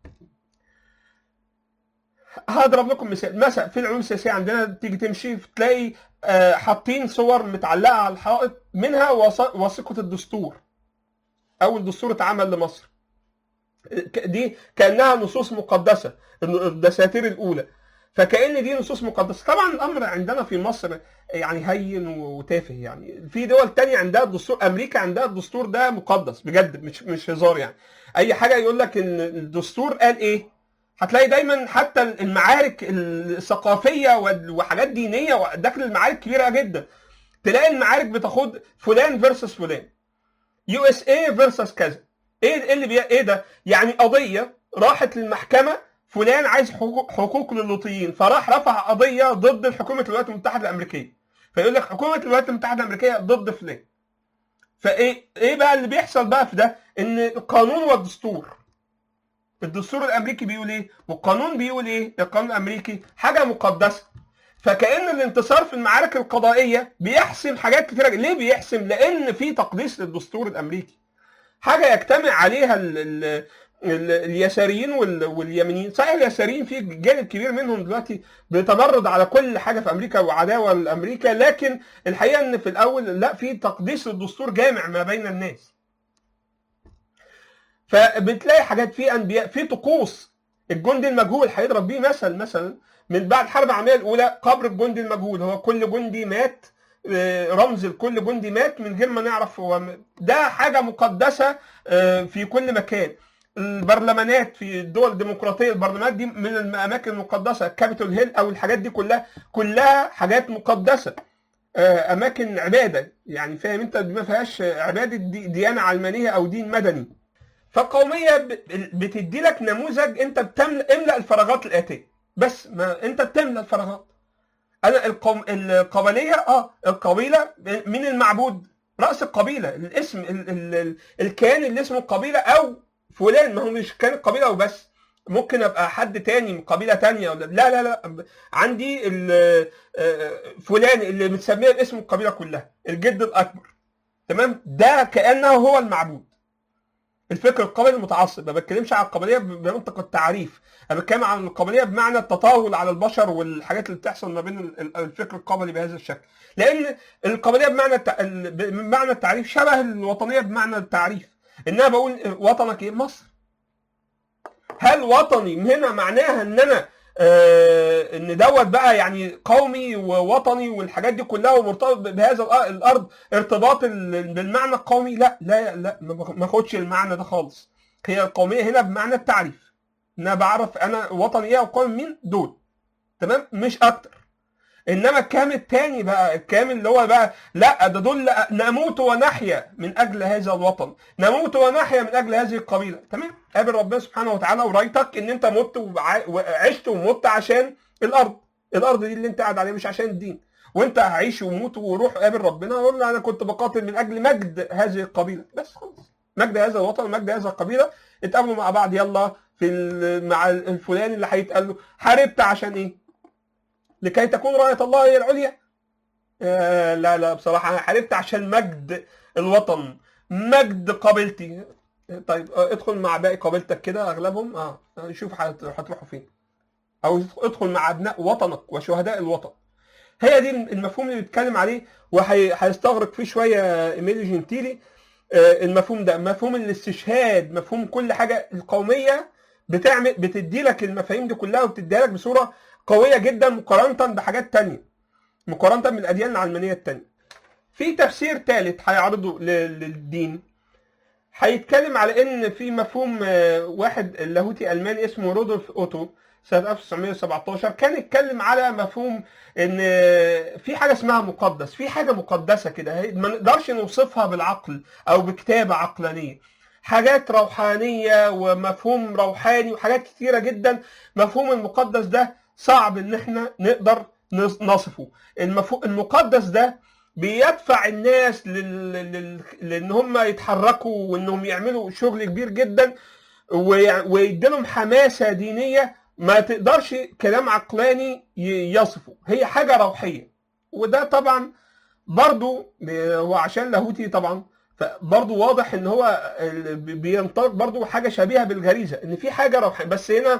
Speaker 2: هضرب لكم مثال مثلا في العلوم السياسيه عندنا تيجي تمشي تلاقي حاطين صور متعلقه على الحائط منها وثيقه الدستور اول دستور اتعمل لمصر دي كانها نصوص مقدسه الدساتير الاولى فكأن دي نصوص مقدسه طبعا الامر عندنا في مصر يعني هين وتافه يعني في دول تانية عندها الدستور امريكا عندها الدستور ده مقدس بجد مش مش هزار يعني اي حاجه يقول لك ان الدستور قال ايه هتلاقي دايما حتى المعارك الثقافيه وحاجات دينيه وداخل المعارك كبيره جدا تلاقي المعارك بتاخد فلان فيرسس فلان يو اس اي فيرسس كذا ايه إيه اللي بي... ايه ده يعني قضيه راحت للمحكمه فلان عايز حقوق, حقوق للوطيين فراح رفع قضيه ضد حكومه الولايات المتحده الامريكيه فيقول لك حكومه الولايات المتحده الامريكيه ضد فلان فايه ايه بقى اللي بيحصل بقى في ده ان القانون والدستور الدستور الامريكي بيقول ايه والقانون بيقول ايه القانون الامريكي حاجه مقدسه فكأن الانتصار في المعارك القضائية بيحسم حاجات كتيرة ليه بيحسم؟ لأن في تقديس للدستور الأمريكي. حاجة يجتمع عليها ال ال ال اليساريين وال- واليمينيين، صحيح اليساريين في جانب كبير منهم دلوقتي بيتمرد على كل حاجة في أمريكا وعداوة لأمريكا، لكن الحقيقة إن في الأول لا في تقديس للدستور جامع ما بين الناس. فبتلاقي حاجات في أنبياء في طقوس الجندي المجهول هيضرب بيه مثل مثلا من بعد الحرب العالميه الاولى قبر الجندي المجهول هو كل جندي مات آه، رمز لكل جندي مات من غير ما نعرف هو م- ده حاجه مقدسه آه، في كل مكان البرلمانات في الدول الديمقراطيه البرلمانات دي من الاماكن المقدسه كابيتول هيل او الحاجات دي كلها كلها حاجات مقدسه آه، اماكن عباده يعني فاهم انت ما فيهاش عباده دي- ديانه علمانيه او دين مدني فالقوميه ب- بتدي لك نموذج انت بتملا املا الفراغات الاتيه بس ما انت بتملى الفراغات انا القوم القبليه اه القبيله من المعبود راس القبيله الاسم ال... ال... ال... الكيان اللي اسمه القبيله او فلان ما هو مش كان القبيله وبس ممكن ابقى حد تاني من قبيله تانية ولا لا لا لا عندي ال... آه، فلان اللي متسميه باسم القبيله كلها الجد الاكبر تمام ده كانه هو المعبود الفكر القبلي المتعصب ما بتكلمش عن القبليه بمنطق التعريف انا بتكلم عن القبليه بمعنى التطاول على البشر والحاجات اللي بتحصل ما بين ال- ال- الفكر القبلي بهذا الشكل لان القبليه بمعنى التع... ال- بمعنى التعريف شبه الوطنيه بمعنى التعريف ان انا بقول وطنك ايه مصر هل وطني هنا معناها ان انا آه ان دوت بقى يعني قومي ووطني والحاجات دي كلها ومرتبط بهذا الأ- الارض ارتباط ال- بالمعنى القومي لا لا لا ما باخ- ما اخدش المعنى ده خالص هي القوميه هنا بمعنى التعريف ان انا بعرف انا وطني ايه وقومي مين دول تمام مش اكتر انما الكلام التاني بقى الكلام اللي هو بقى لا ده دول نموت ونحيا من اجل هذا الوطن نموت ونحيا من اجل هذه القبيله تمام قابل ربنا سبحانه وتعالى ورايتك ان انت مت وع- وعشت ومت عشان الارض الارض دي اللي انت قاعد عليها مش عشان الدين وانت هعيش وموت وروح قابل ربنا وقول له انا كنت بقاتل من اجل مجد هذه القبيله بس خلاص مجد هذا الوطن ومجد هذه القبيله اتقابلوا مع بعض يلا في ال- مع الفلان اللي هيتقال له حاربت عشان ايه؟ لكي تكون رايه الله هي العليا آه لا لا بصراحه انا حاربت عشان مجد الوطن مجد قبيلتي طيب آه، ادخل مع باقي قبيلتك كده اغلبهم اه نشوف هت- هتروحوا فين او ادخل مع ابناء وطنك وشهداء الوطن هي دي المفهوم اللي بيتكلم عليه وهيستغرق فيه شويه ايميلي جنتيلي آه، المفهوم ده مفهوم الاستشهاد مفهوم كل حاجه القوميه بتعمل بتدي لك المفاهيم دي كلها وبتديها لك بصوره قويه جدا مقارنه بحاجات تانية مقارنه بالاديان العلمانيه التانية في تفسير ثالث هيعرضه ل- للدين هيتكلم على ان في مفهوم آه، واحد لاهوتي الماني اسمه رودولف اوتو سنه 1917 كان يتكلم على مفهوم ان آه، في حاجه اسمها مقدس في حاجه مقدسه كده هي- ما نقدرش نوصفها بالعقل او بكتابه عقلانيه حاجات روحانيه ومفهوم روحاني وحاجات كثيره جدا مفهوم المقدس ده صعب ان احنا نقدر نص- نصفه المفهوم المقدس ده بيدفع الناس لل... لل... لان هم يتحركوا وانهم يعملوا شغل كبير جدا وي... ويديلهم حماسه دينيه ما تقدرش كلام عقلاني ي- يصفه هي حاجه روحيه وده طبعا برضو ب- هو عشان لاهوتي طبعا فبرضو واضح ان هو ال- بي- بينطلق برضو حاجه شبيهه بالغريزه ان في حاجه روحيه بس هنا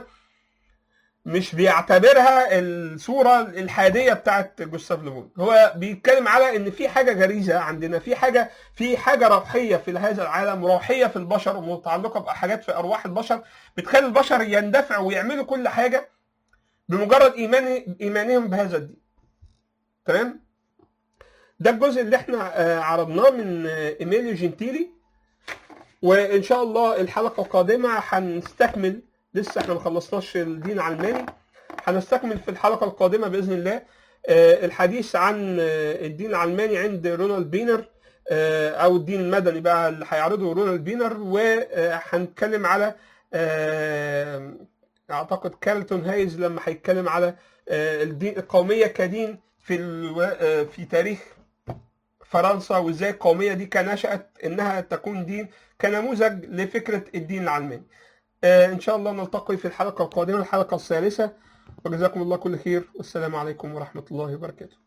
Speaker 2: مش بيعتبرها الصوره الحاديه بتاعت جوستاف ليفون هو بيتكلم على ان في حاجه غريزه عندنا في حاجه في حاجه روحيه في هذا العالم روحيه في البشر ومتعلقه بحاجات في ارواح البشر بتخلي البشر يندفعوا ويعملوا كل حاجه بمجرد ايمان ايمانهم بهذا الدين تمام ده الجزء اللي احنا آه، عرضناه من آه، ايميليو جنتيلي وان شاء الله الحلقه القادمه هنستكمل لسه احنا ما خلصناش الدين العلماني هنستكمل في الحلقه القادمه باذن الله آه، الحديث عن آه، الدين العلماني عند رونالد بينر آه، او الدين المدني بقى اللي هيعرضه رونالد بينر وهنتكلم على آه، اعتقد كارلتون هايز لما هيتكلم على آه، الدين القوميه كدين في الو... آه، في تاريخ فرنسا وازاي القوميه دي كان نشات انها تكون دين كنموذج لفكره الدين العلماني. آه، ان شاء الله نلتقي في الحلقه القادمه الحلقه الثالثه وجزاكم الله كل خير والسلام عليكم ورحمه الله وبركاته.